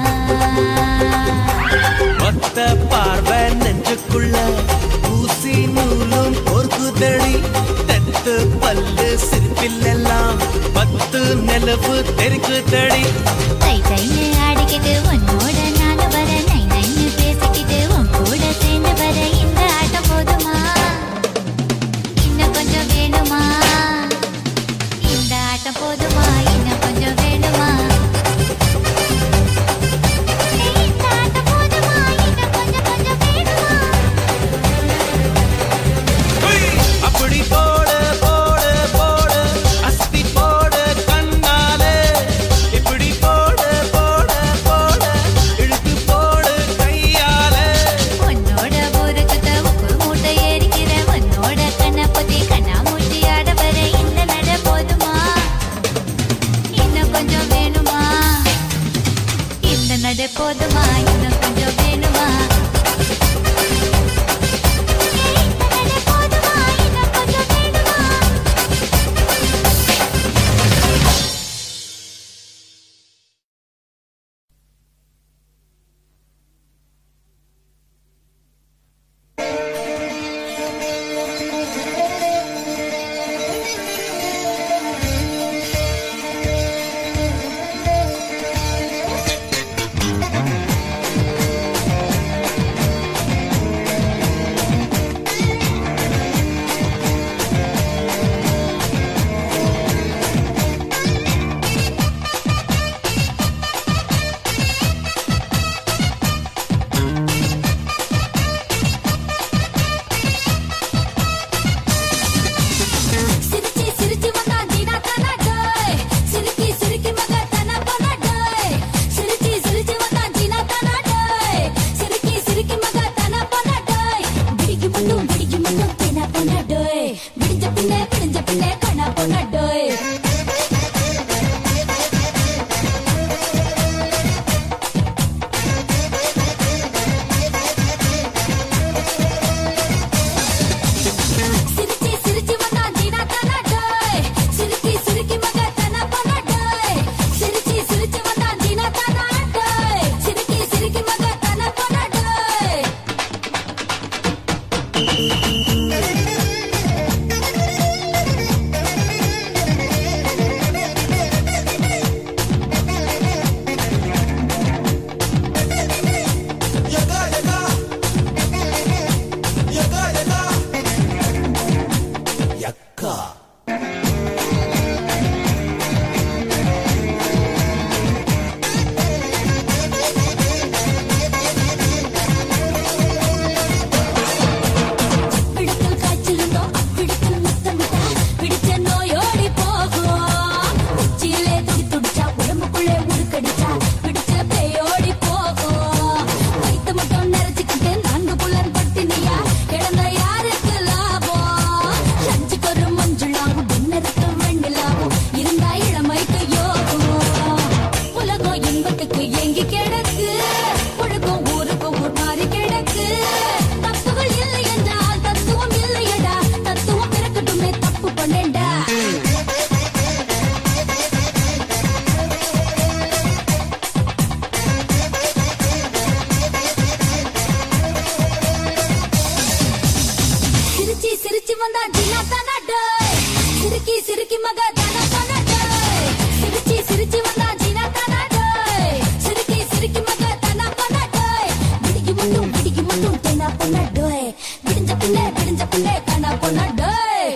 மொத்த பார்வை நெஞ்சுக்குள்ள ஊசி நூலும் பொறுக்குதடி தெத்து பல்லு சிரிப்பிலெல்லாம் பத்து நிலவு தெருக்குதடி தை தைன்னு ஆடிக்கிட்டு உன்னோட நானும் வர நை நைன்னு பேசிக்கிட்டு உன் கூட சேர்ந்து வர இந்த ஆட்டம் போதுமா இன்னும் கொஞ்சம் வேணுமா இந்த ஆட்டம் போதுமா இன்னும் கொஞ்சம் வேணுமா இந்த ஆட்டம் போதுமா இன்னும் கொஞ்சம் கொஞ்சம் வேணுமா அப்படி போடு போடு போடு அஸ்தி போடு கண்ணாலே இப்படி போடு போடு போடு இழுத்து போடு கையாலே உன்னோட ஊருக்கு உப்பு மூட்டை ஏறிக்கிற உன்னோட கண்ணை பத்தி கண்ணா மூட்டி ஆட வர இந்த நட போதுமா இன்னும் கொஞ்சம் வேணுமா இந்த நட போதுமா இன்னும் கொஞ்சம் வேணுமா இந்த நட போதுமா இன்னும் கொஞ்சம் வேணுமா சிரிச்சி சிரிச்சி வந்தா ஜீனா தானா டோய் சிரிக்கி சிரிக்கி மக தானா போனா டோய் சிரிச்சி சிரிச்சி வந்தா ஜீனா தானா டோய் சிரிக்கி சிரிக்கி மக தானா போனா டோய் விடிக்கு மட்டும் விடிக்கு மட்டும் தேனா போனா டோய் விடிஞ்ச பின்னே விடிஞ்ச பின்னே கண்ணா போனா டோய் சிரிச்சி சிரிச்சி வந்தா ஜீனா தானா டோய் சிரிக்கி சிரிக்கி மக தானா போனா டோய் சிரிச்சி சிரிச்சி வந்தா ஜீனா தானா டோய் சிரிக்கி சிரிக்கி மக தானா போனா டோய் சிரிச்சி சிரிக்கி மக தானா தானா டேய் சிரிச்சி சிரிச்சி வந்தா ஜீனா தானா டேய் சிரிக்கி சிரிக்கி மக தானா தானா டேய் விடிக்கு மட்டும் விடிக்கு மட்டும் தேனா பொண்ணா டேய் விடிஞ்ச பிள்ளை விடிஞ்ச பிள்ளை தானா பொண்ணா டேய்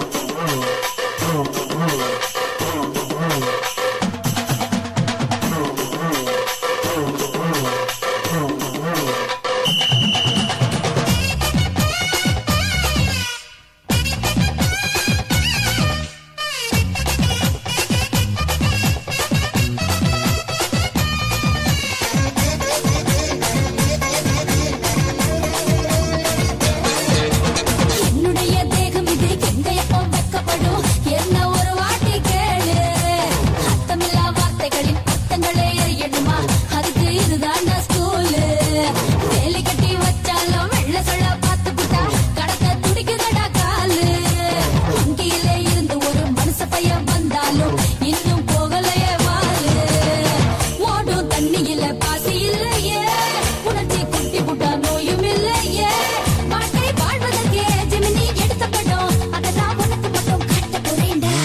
என்னுடைய தேகம் இது எங்க எப்போ வெக்கப்படும் என்ன ஒரு வாட்டி கேளு அர்த்தமில்லா வார்த்தைகளின் அர்த்தங்களே எரியணுமா அதுக்கு இதுதான் ஸ்கூலு வேலி கட்டி வச்சாலும் வெள்ள சொல்ல பார்த்து விட்டா கடத்த துடிக்குதடா காலு வங்கியில இருந்து ஒரு மனுஷ பையன் வந்தாலும் இன்னும் போகலையே வாலு ஓடும் தண்ணியில பாசி இல்லையே உணர்ச்சி குட்டி புட்டா நோயும் இல்லையே வாழ்க்கை வாழ்வதற்கே ஜெமினி எடுத்த படம் அதை நான் உனக்கு மட்டும் கட்ட போறேன்டா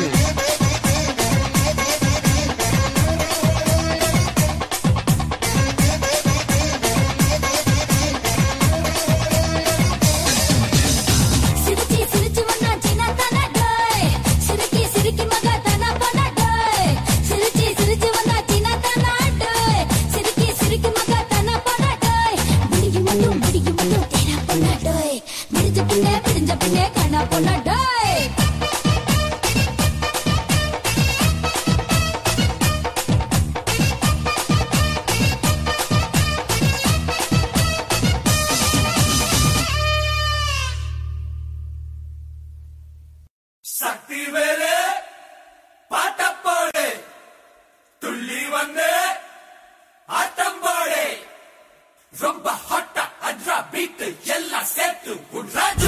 சிரிச்சி சிரிச்சி வந்தா சின்ன தானா டேய் சிரிக்கி சிரிக்கி மக தானா பண்ணா டேய் சிரிச்சி சிரிச்சி வந்தா சின்ன தானா டேய் சிரிக்கி சிரிக்கி மக தானா பண்ணா டேய் விடிக்கு மட்டும் விடிக்கு மட்டும் தேனா பண்ணா டேய் விடிஞ்ச பின்னே விடிஞ்ச பின்னே கண்ணா பண்ணா டேய் சக்தி வேலு பாட்டம் போடு துள்ளி வந்து ஆட்டம் போடு ரொம்ப ஹாட்டா அட்ரா பீட்டு எல்லாம் சேர்த்து உட்ராஜு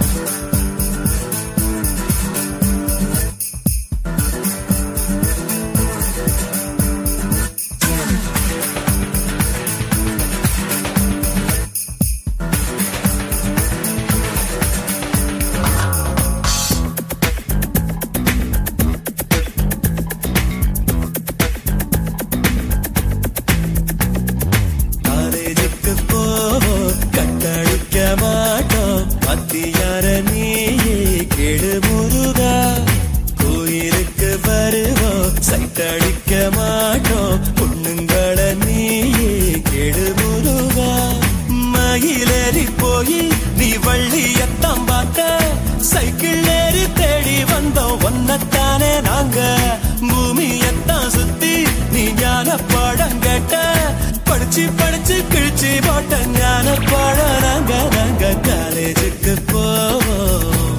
காலேஜுக்கு போவோம் கட்டடிக்க மாட்டோம் மத்தியார நீயே கெடு முருகா கோயிலுக்கு வருவோம் சைட்டடிக்க மாட்டோம் பொண்ணுங்கள நீயே கெடு முருகா மயிலேறி போய் நீ வள்ளியத்தான் பார்த்த சைக்கிள் ஏறி தேடி வந்தோம் ஒன்னத்தானே நாங்க பூமியத்தான் சுத்தி நீ ஞான பாடம் கேட்ட படிச்சு படிச்சு கிழிச்சு போட்ட ஞான பாடம் நாங்க நாங்க காலேஜுக்கு போவோம்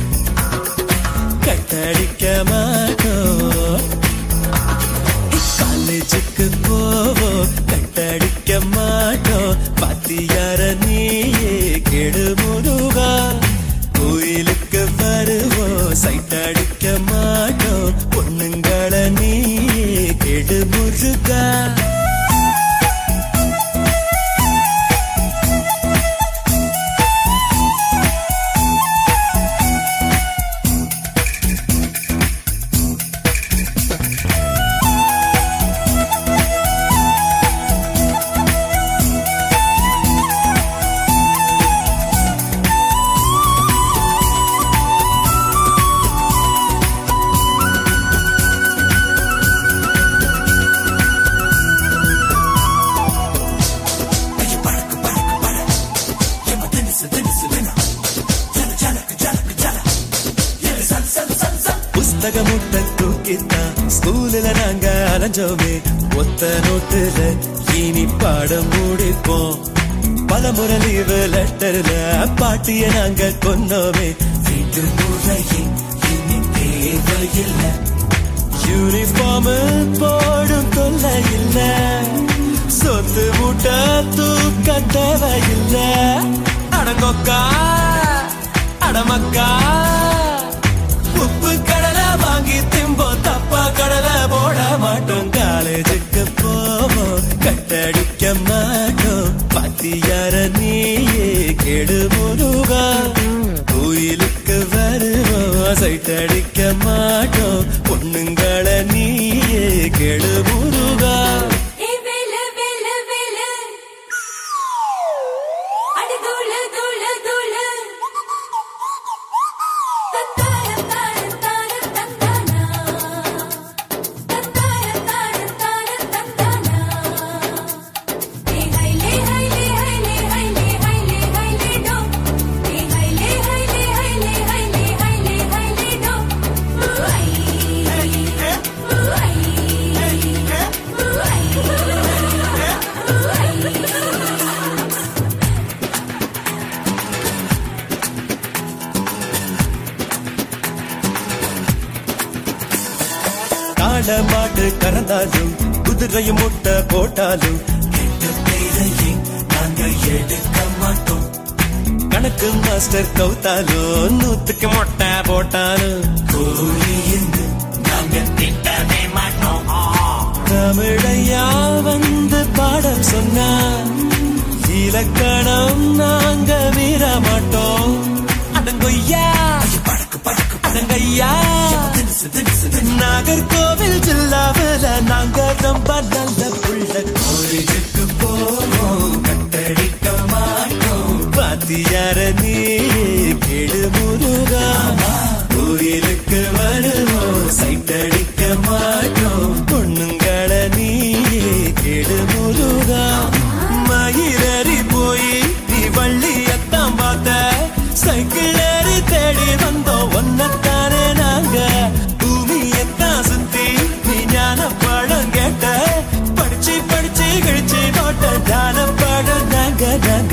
கட்டடிக்க மாட்டோம் காலேஜுக்கு போவோம் கட்டடிக்க மாட்டோம் பாத்தியார நீயே கெடு முருகா கோயிலுக்கு வருவோம் சைட் அடிக்க மாட்டோம் பொண்ணுங்கள நீயே கெடு முருகா புஸ்தக முட்டை தூக்கித்தான் ஸ்கூல்ல நாங்க அலைஞ்சோமே ஒத்த நோட்டுல இனி பாடம் முடிப்போம் பல முறை லீவு லெட்டர்ல பாட்டிய நாங்க கொன்னோமே வீட்டு முறையே இனி தேவையில்லை யூனிஃபார்ம் போடும் தொல்லை இல்ல சொத்து மூட்டை தூக்க தேவையில்லை அடங்கொக்கா அடமக்கா உப்பு கடலை வாங்கி திம்போ தப்பா கடலை போட மாட்டோம் காலேஜுக்கு போவோம் கட்டடிக்க மாட்டோம் பாத்தியார நீயே கெடு முருகா கோயிலுக்கு வருவோம் சைட்டடிக்க மாட்டோம் பொண்ணுங்களை நீயே கெடு முருகா ஏ வேலு வேலு வேலு அடி தூளு தூளு தூளு தத்தார தார தார தந்தானா தத்தார தார தார தந்தானா ஏ ஹைலே ஹைலே ஹைலே ஹைலே ஹைலே ஹைலே டோ ஏ ஹைலே ஹைலே ஹைலே ஹைலே ஹைலே ஹைலே டோ ஐ காட மாட்டு கறந்தாலும் குதிரையும் முட்டை போட்டாலும் கெட்ட பேரையே நாங்க எடுக்க மாட்டோம் கணக்கு மாஸ்டர் கவுத்தாலும் நூத்துக்கு மொட்டை போட்டாலும் கோழி என்று நாங்க திட்டவே மாட்டோம் தமிழையா வந்து பாடம் சொன்னா இலக்கணம் நாங்க மீற மாட்டோம் அடங்கொய்யா அடங்கய்யா நாகர்கோவில் ஜில்லாவில நாங்க ரொம்ப நல்ல புள்ள கோயிலுக்கு போவோம் கட்டடிக்க மாட்டோம் பாத்தியார நீ கெடு முருகா கோயிலுக்கு வருவோம் சைட்டடிக்க மாட்டோம் பொண்ணுங்களை நீ கெடு முருகா மயிரறி போய் நீ வள்ளியத்தான் பார்த்த சைக்கிள் ஏறி தேடி வந்தோம் ஒன்னத்தானே நாங்க பூமியத்தான் சுத்தி நீ ஞான பழம் கேட்ட படிச்சு படிச்சு கழிச்சு போட்ட ஞான பழம் நாங்க நாங்க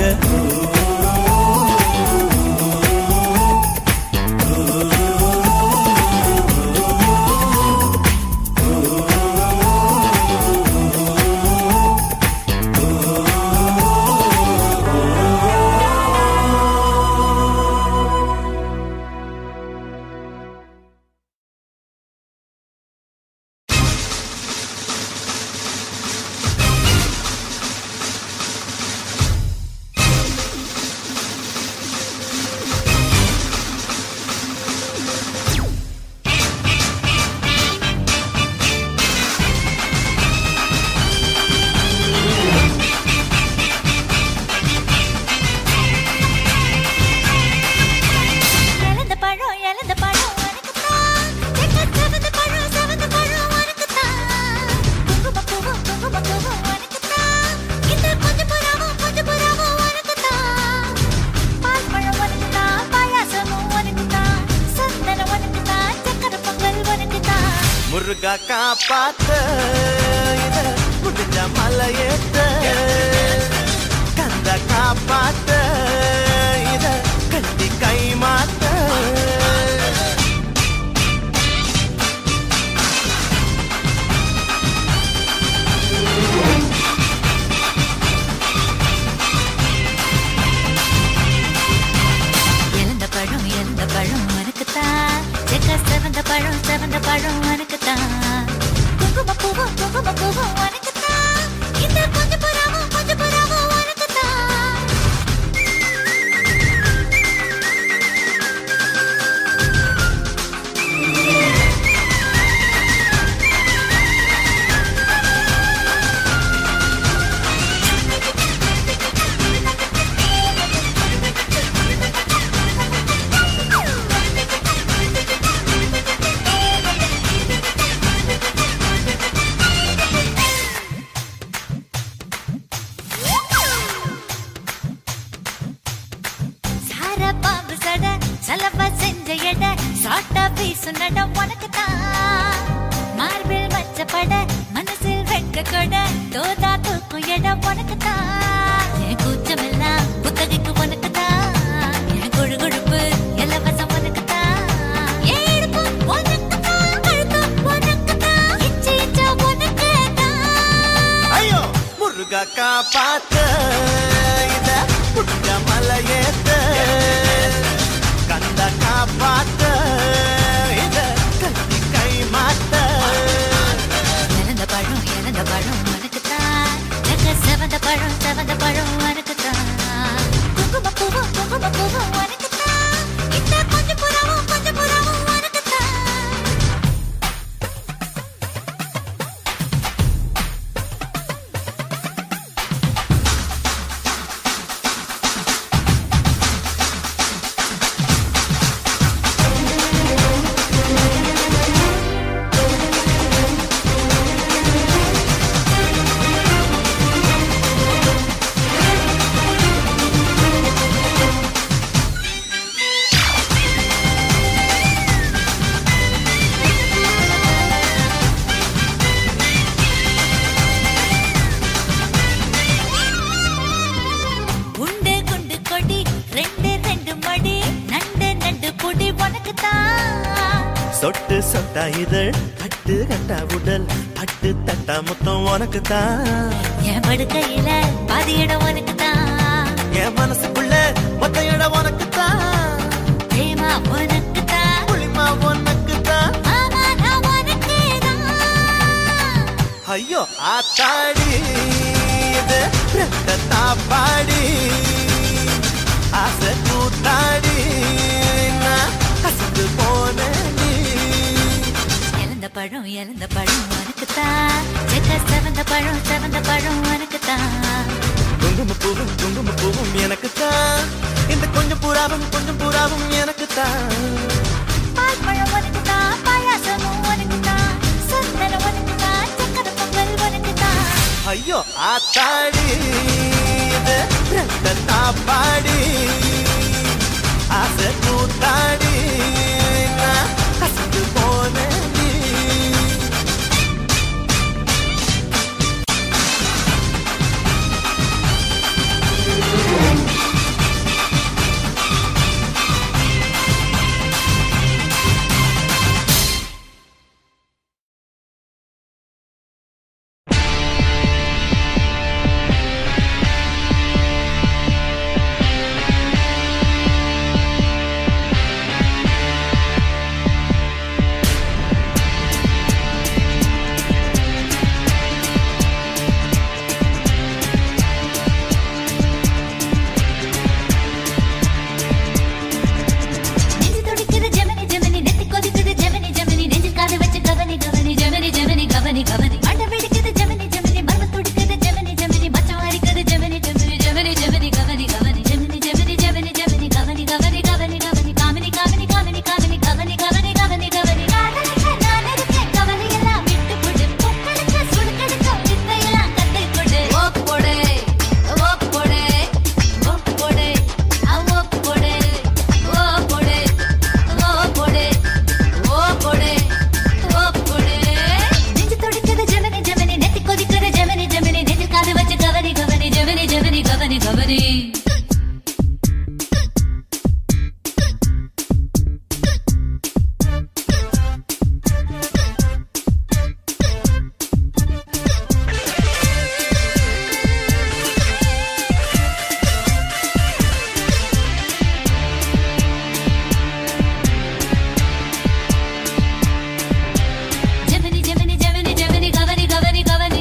இழந்த பழம் இழந்த பழம் உனக்குத்தான் செக்கச்சவந்த பழம் செவந்த பழம் உனக்குத்தான் குங்குமப்பூவும் குங்குமப்பூவும் உனக்குத்தான் இந்த கொஞ்சம் புறாவும் கொஞ்சம் புறாவும் உனக்குத்தான் பால் பழம் உனக்குத்தான் பாயாசமும் உனக்குத்தான் சந்தனம் உனக்குத்தான் சக்கரை பொங்கல் உனக்குத்தான் முருகா காப்பாத்த இத முடிஞ்ச மலையேத்த கந்த காப்பாத்த இத கட்டி கை மாத்த இழந்த பழம் இழந்த பழம் உனக்குத்தான் செக்க செவந்த பழம் செவந்த பழம் உனக்குத்தான் குங்குமப்பூவும் குங்குமப்பூவும் உனக்குத்தான் இந்த கொஞ்சம் புறாவும் கொஞ்சம் புறாவும் உனக்குத்தான் சார பாம்பு சட சலவ செஞ்ச எட சாட்டா பீசு நட உனக்குத்தான் மார்பில் வச்ச பட மனசில் வெட்க கொட தோதா தூக்கும் இடம் உனக்குத்தான் என் கூச்சமெல்லாம் புத்தகைக்கு உனக்குத்தான் என் கொழு கொழுப்பு இலவசம் உனக்குத்தான் என் இடுப்பு உனக்குத்தான் கழுத்து உனக்குத்தான் இச்சை இச்சா உனக்குத்தான் ஐயோ முருகா காப்பாத்த இத முடிஞ்ச மலையேத்த கந்த காப்பாத்த இத கட்டி கை மாத்த இழந்த பழம் இழந்த பழம் உனக்குத்தான் செக்க செவந்த பழம் செவந்த பழம் உனக்குத்தான் குங்குமப்பூவும் குங்குமப்பூவும் உனக்குத்தான் இந்த கொஞ்சம் புறாவும் கொஞ்சம் புறாவும் பட்டு சொட்டா இதழ் பட்டு கட்டா உடல் பட்டு தட்டா மொத்தம் உனக்கு தான் என் படுக்கையில பாதி இடம் உனக்கு தான் என் மனசுக்குள்ள மொத்த இடம் உனக்கு தான் பிரேமா உனக்கு தான் புளிமா உனக்கு தான் ஆமா நான் உனக்கு தான் ஐயோ ஆத்தாடி இது ரத்த தாப்பாடி ஆசை கூத்தாடி நான் கசந்து போனேன் இறந்த பழம் இறந்த பழம் உனக்கு தான் செக்க செவந்த பழம் செவந்த பழம் உனக்கு தான் குங்கும பூவும் குங்கும பூவும் எனக்கு தான் இந்த கொஞ்சம் புறாவும் கொஞ்சம் புறாவும் எனக்கு தான் பால் பழம் உனக்கு தான் பாயாசமும் உனக்கு தான் சந்தனம் உனக்கு தான் சக்கரை பொங்கல் உனக்கு தான் ஐயோ ஆத்தாடி இது ரத்த தாப்பாடி ஆசை கூத்தாடி நான் கசந்து போனேன் நெஞ்சு துடிக்குது ஜெமினி ஜெமினி நெத்தி கொதிக்குது ஜெமினி ஜெமினி நெஞ்சு காது வச்சு கவனி கவனி ஜெமினி ஜெமினி கவனி கவனி மண்டை வெடிக்குது ஜெமினி ஜெமினி மர்ம துடிக்குது ஜெமினி ஜெமினி மச்சம் அரிக்குது ஜெமினி ஜெமினி ஜெமினி ஜெமினி கவனி கவனி ஜெமினி ஜெமினி ஜெமினி ஜெமினி கவனி கவனி கவனி கவனி காமினி காமினி காமினி காமினி கவனி கவனி கவனி கவனி காதலுக்கு நான் இருக்கேன் கவலை எல்லாம் விட்டு போடு பொக்களுக்கு சுடுக்கெடுக்கும் வித்தையெல்லாம் கத்தை கொடு ஓக்கு போடு ஓக்கு போடு ஓக்கு போடு ஓக்கு போடு ஓ போடு ஓ போடு ஓ போடு ஓ போடு நெஞ்சு துடிக்குது ஜெமினி ஜெமினி நெத்தி கொதிக்குது ஜெமினி ஜெமினி நெஞ்சு காது வச்சு கவனி கவனி ஜெமினி ஜெமினி கவனி கவனி ஜெமினி ஜெமினி ஜெமினி ஜெமினி கவனி கவனி கவனி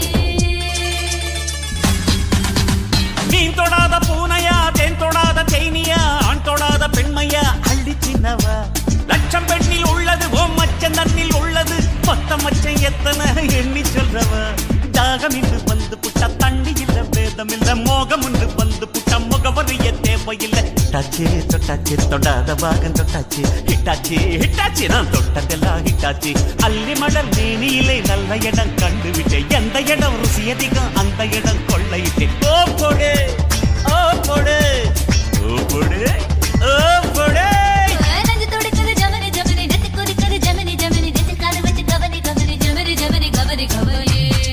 மீன் தொடாத பூனையா தேன் தொடாத தேனியா ஆண் தொடாத பெண்மையா அள்ளி சின்னவா லட்சம் பெண்ணில் உள்ளது ஓ மச்சம் தன்னில் உள்ளது மொத்த மச்சம் எத்தனை எண்ணி சொல்றவ தாகம் இன்று வந்து புட்ட தண்ணி இல்ல வேதம் இல்ல மோகம் ஒன்று வந்து புட்ட முகவரிய தேவையில்லை ஹிட்டாச்சு தொட்டாச்சு தொடாத பாகம் தொட்டாச்சு ஹிட்டாச்சு ஹிட்டாச்சு நான் தொட்டதெல்லாம் ஹிட்டாச்சு அள்ளி மலர் மேனியிலே நல்ல இடம் கண்டு விட்டேன் எந்த இடம் ருசி அதிகம் அந்த இடம் கொள்ளையிட்டேன் ஓ போடு ஓ போடு ஓ போடு ஓ போடு நெஞ்சு துடிக்குது ஜெமினி ஜெமினி நெத்தி கொதிக்குது ஜெமினி ஜெமினி நெஞ்சு காது வச்சு கவனி கவனி ஜெமினி ஜெமினி கவனி கவனி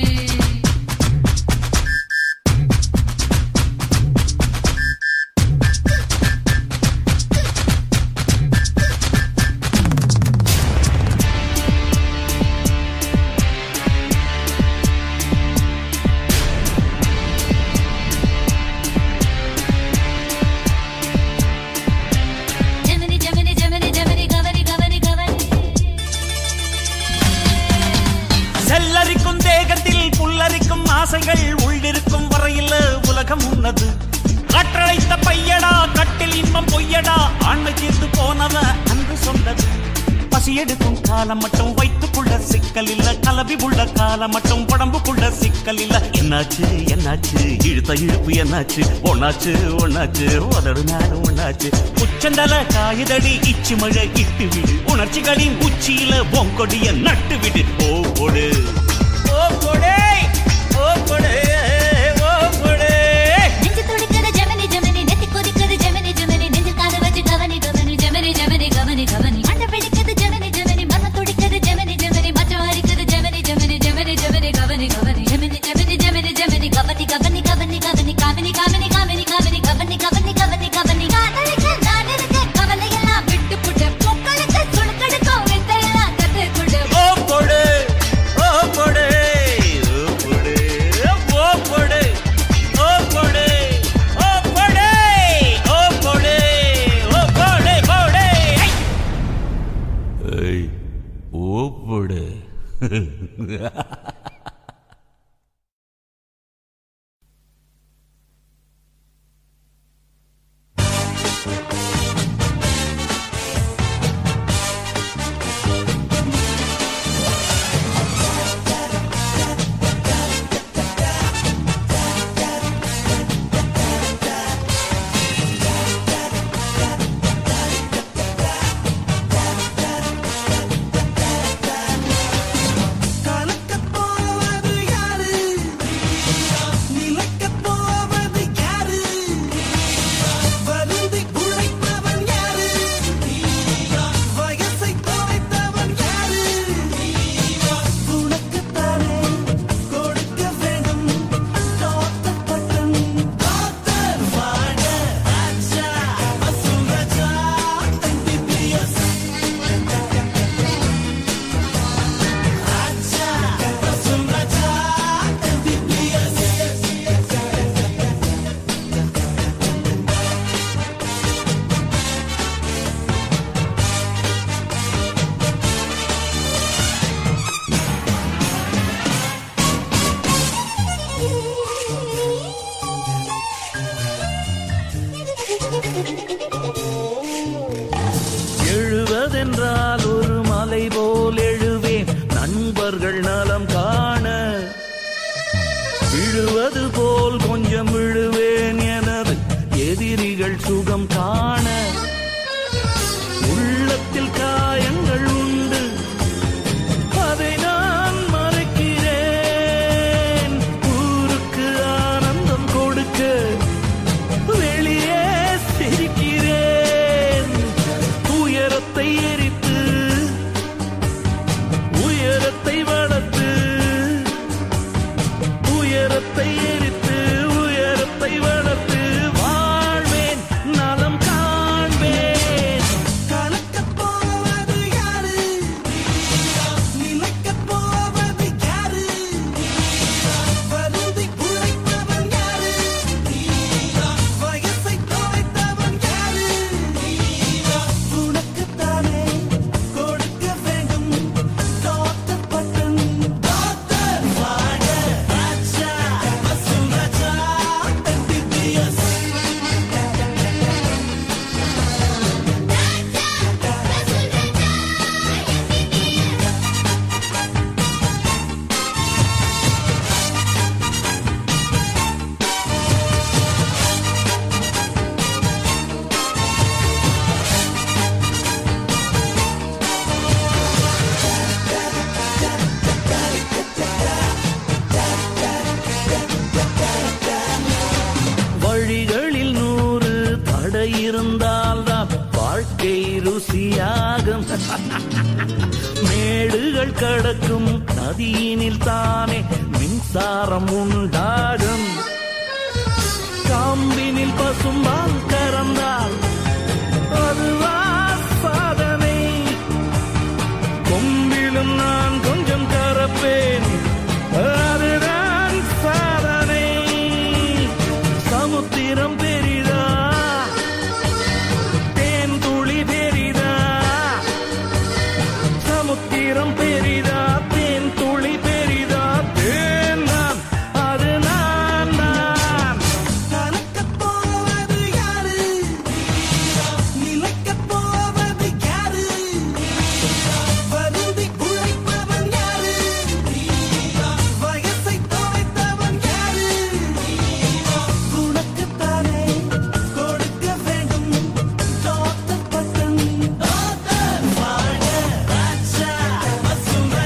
ஜெமினி ஜெமினி ஜெமினி ஜெமினி கவனி கவனி கவனி செல்லரிக்கும் தேகத்தில் புல்லரிக்கும் ஆசைகள் உள்ளிருக்கும் வரையில் உலகம் உன்னது கற்றழைத்த பையடா கட்டில் இன்பம் பொய்யடா ஆண்மை தீர்ந்து போனவ அன்று சொன்னது பசி எடுக்கும் காலம் மட்டும் வைத்துக்குள்ள சிக்கல் இல்ல கலவி உள்ள காலம் மட்டும் உடம்புக்குள்ள சிக்கல் இல்ல என்னாச்சு என்னாச்சு இழுத்த இழுப்பு என்னாச்சு ஒன்னாச்சு ஒன்னாச்சு உதடு நானும் ஒன்னாச்சு உச்சந்தல காயுதடி இச்சு மழை இட்டு விடு உணர்ச்சிகளின் உச்சியில பொங்கொடிய நட்டு விடு ஓ கொடு ஓ கொடே ஓ கொடே ஓ கொடே நெஞ்சு துடிக்குது ஜெமினி ஜெமினி நெத்தி கொதிக்குது ஜெமினி ஜெமினி நெஞ்சு காது வச்சு கவனி கவனி ஜெமினி ஜெமினி கவனி கவனி மண்டை பிடிக்குது ஜெமினி ஜெமினி மர்ம துடிக்குது ஜெமினி ஜெமினி மச்சம் அரிக்குது ஜெமினி ஜெமினி ஜெமினி ஜெமினி கவனி கவனி ஜெமினி ஜெமினி ஜெமினி ஜெமினி கவனி கவனி கவனி கவனி காமினி காமினி காமினி காமினி கவனி கவனி கவனி கவனி காதலுக்கு நான் இருக்கேன் கவலை எல்லாம் விட்டு புட்டு பொக்களுக்கு சுடுக்கெடுக்கும் வித்தையெல்லாம் கத்து கூப்பிடு கலக்கப் போவது யாரு நிலைக்கப் போவது யாரு வருந்தி உழைப்பவன் யாரு வயசை தொலைத்தவன் யாரு உனக்குத்தானே கொடுக்க வேண்டும் தோத்த பட்டம் தோத்தர் வாட ராஜா அசுர ராஜா எம்பிபிஎஸ் ராஜா அசுர ராஜா எம்பிபிஎஸ் எழுவதென்றால் ஒரு மலை போல் எழுவேன் நண்பர்கள் நலம் காண விழுவது போல் கொஞ்சம் விழுவேன் எனது எதிரிகள் சுகம் காண உள்ளத்தில் காயங்கள் உண்டு அதை நான் மறைக்கிறேன் ஊருக்கு ஆனந்தம் கொடுக்க வெளியே சிரிக்கிறேன் உயரத்தை எரித்து உயரத்தை வளர்த்து உயரத்தை எரித்து உயரத்தை வளர்த்து வாழ்வேன் நலம் காண்பேன் கலக்கப் போவது யாரு நிலைக்கப் போவது யாரு வருந்தி உழைப்பவன் யாரு வயசை தொலைத்தவன் யாரு உனக்குத்தானே கொடுக்க வேண்டும் தோத்த பட்டம் தோத்தர் வாட ராஜா அசுர ராஜா எம்பிபிஎஸ் வழிகளில் நூறு தடை இருந்தால்தான் வாழ்க்கை ருசியாகும் மேடுகள் கடக்கும் நதியினில் தானே மின்சாரம் உண்டாகும் காம்பினில் பசும்பால் கறந்தால் அதுவா சாதனை கொம்பிலும் நான் கொஞ்சம் கறப்பேன் அதுதான் சாதனை சமுத்திரம் பெரிதா தேன் துளி பெரிதா சமுத்திரம் பெரிதா தேன் துளி பெரிதா தேன் தான் அது நான் தான் கலக்கப் போவது யாரு நிலைக்கப் போவது யாரு வருந்தி உழைப்பவன் யாரு வயசை தொலைத்தவன் யாரு உனக்குத்தானே கொடுக்க வேண்டும் தோத்த பட்டம் தோத்தர் வாட ராஜா அசுர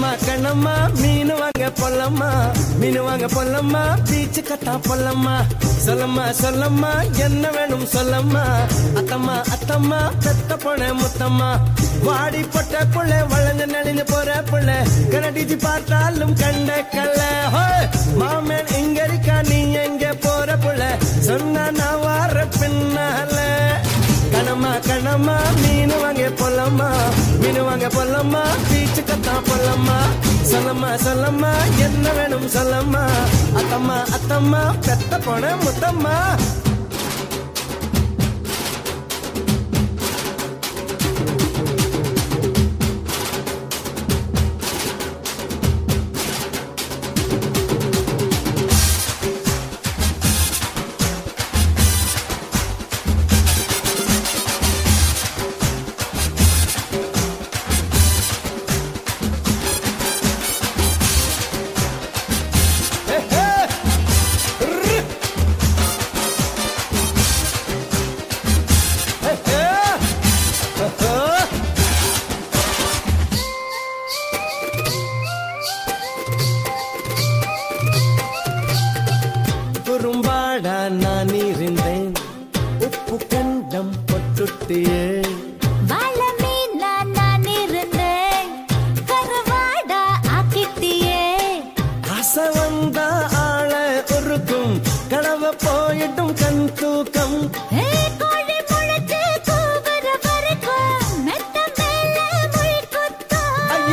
கண்ணம்மா கண்ணம்மா மீன் வாங்க பொல்லம்மா மீன் வாங்க பொல்லம்மா பீச்சு கட்டா பொல்லம்மா சொல்லம்மா சொல்லம்மா என்ன வேணும் சொல்லம்மா அத்தம்மா அத்தம்மா பெத்த பொண்ண முத்தம்மா வாடி பொட்ட புள்ள வளைஞ்ச நெளிஞ்சு போற புள்ள கனடிச்சு பார்த்தாலும் கண்ட கல்ல ஹோய்! மாமன் இங்க இருக்கா நீ எங்க போற புள்ள சொன்னா நான் வார பின்னால கணமா கணமா மீன் வாங்க பொல்லம்மா மீன் வாங்க பொல்லம்மா பீச்சு கத்தா பொல்லம்மா சொல்லம்மா சொல்லம்மா என்ன வேணும் சொல்லம்மா அத்தம்மா அத்தம்மா பெத்த போன முத்தம்மா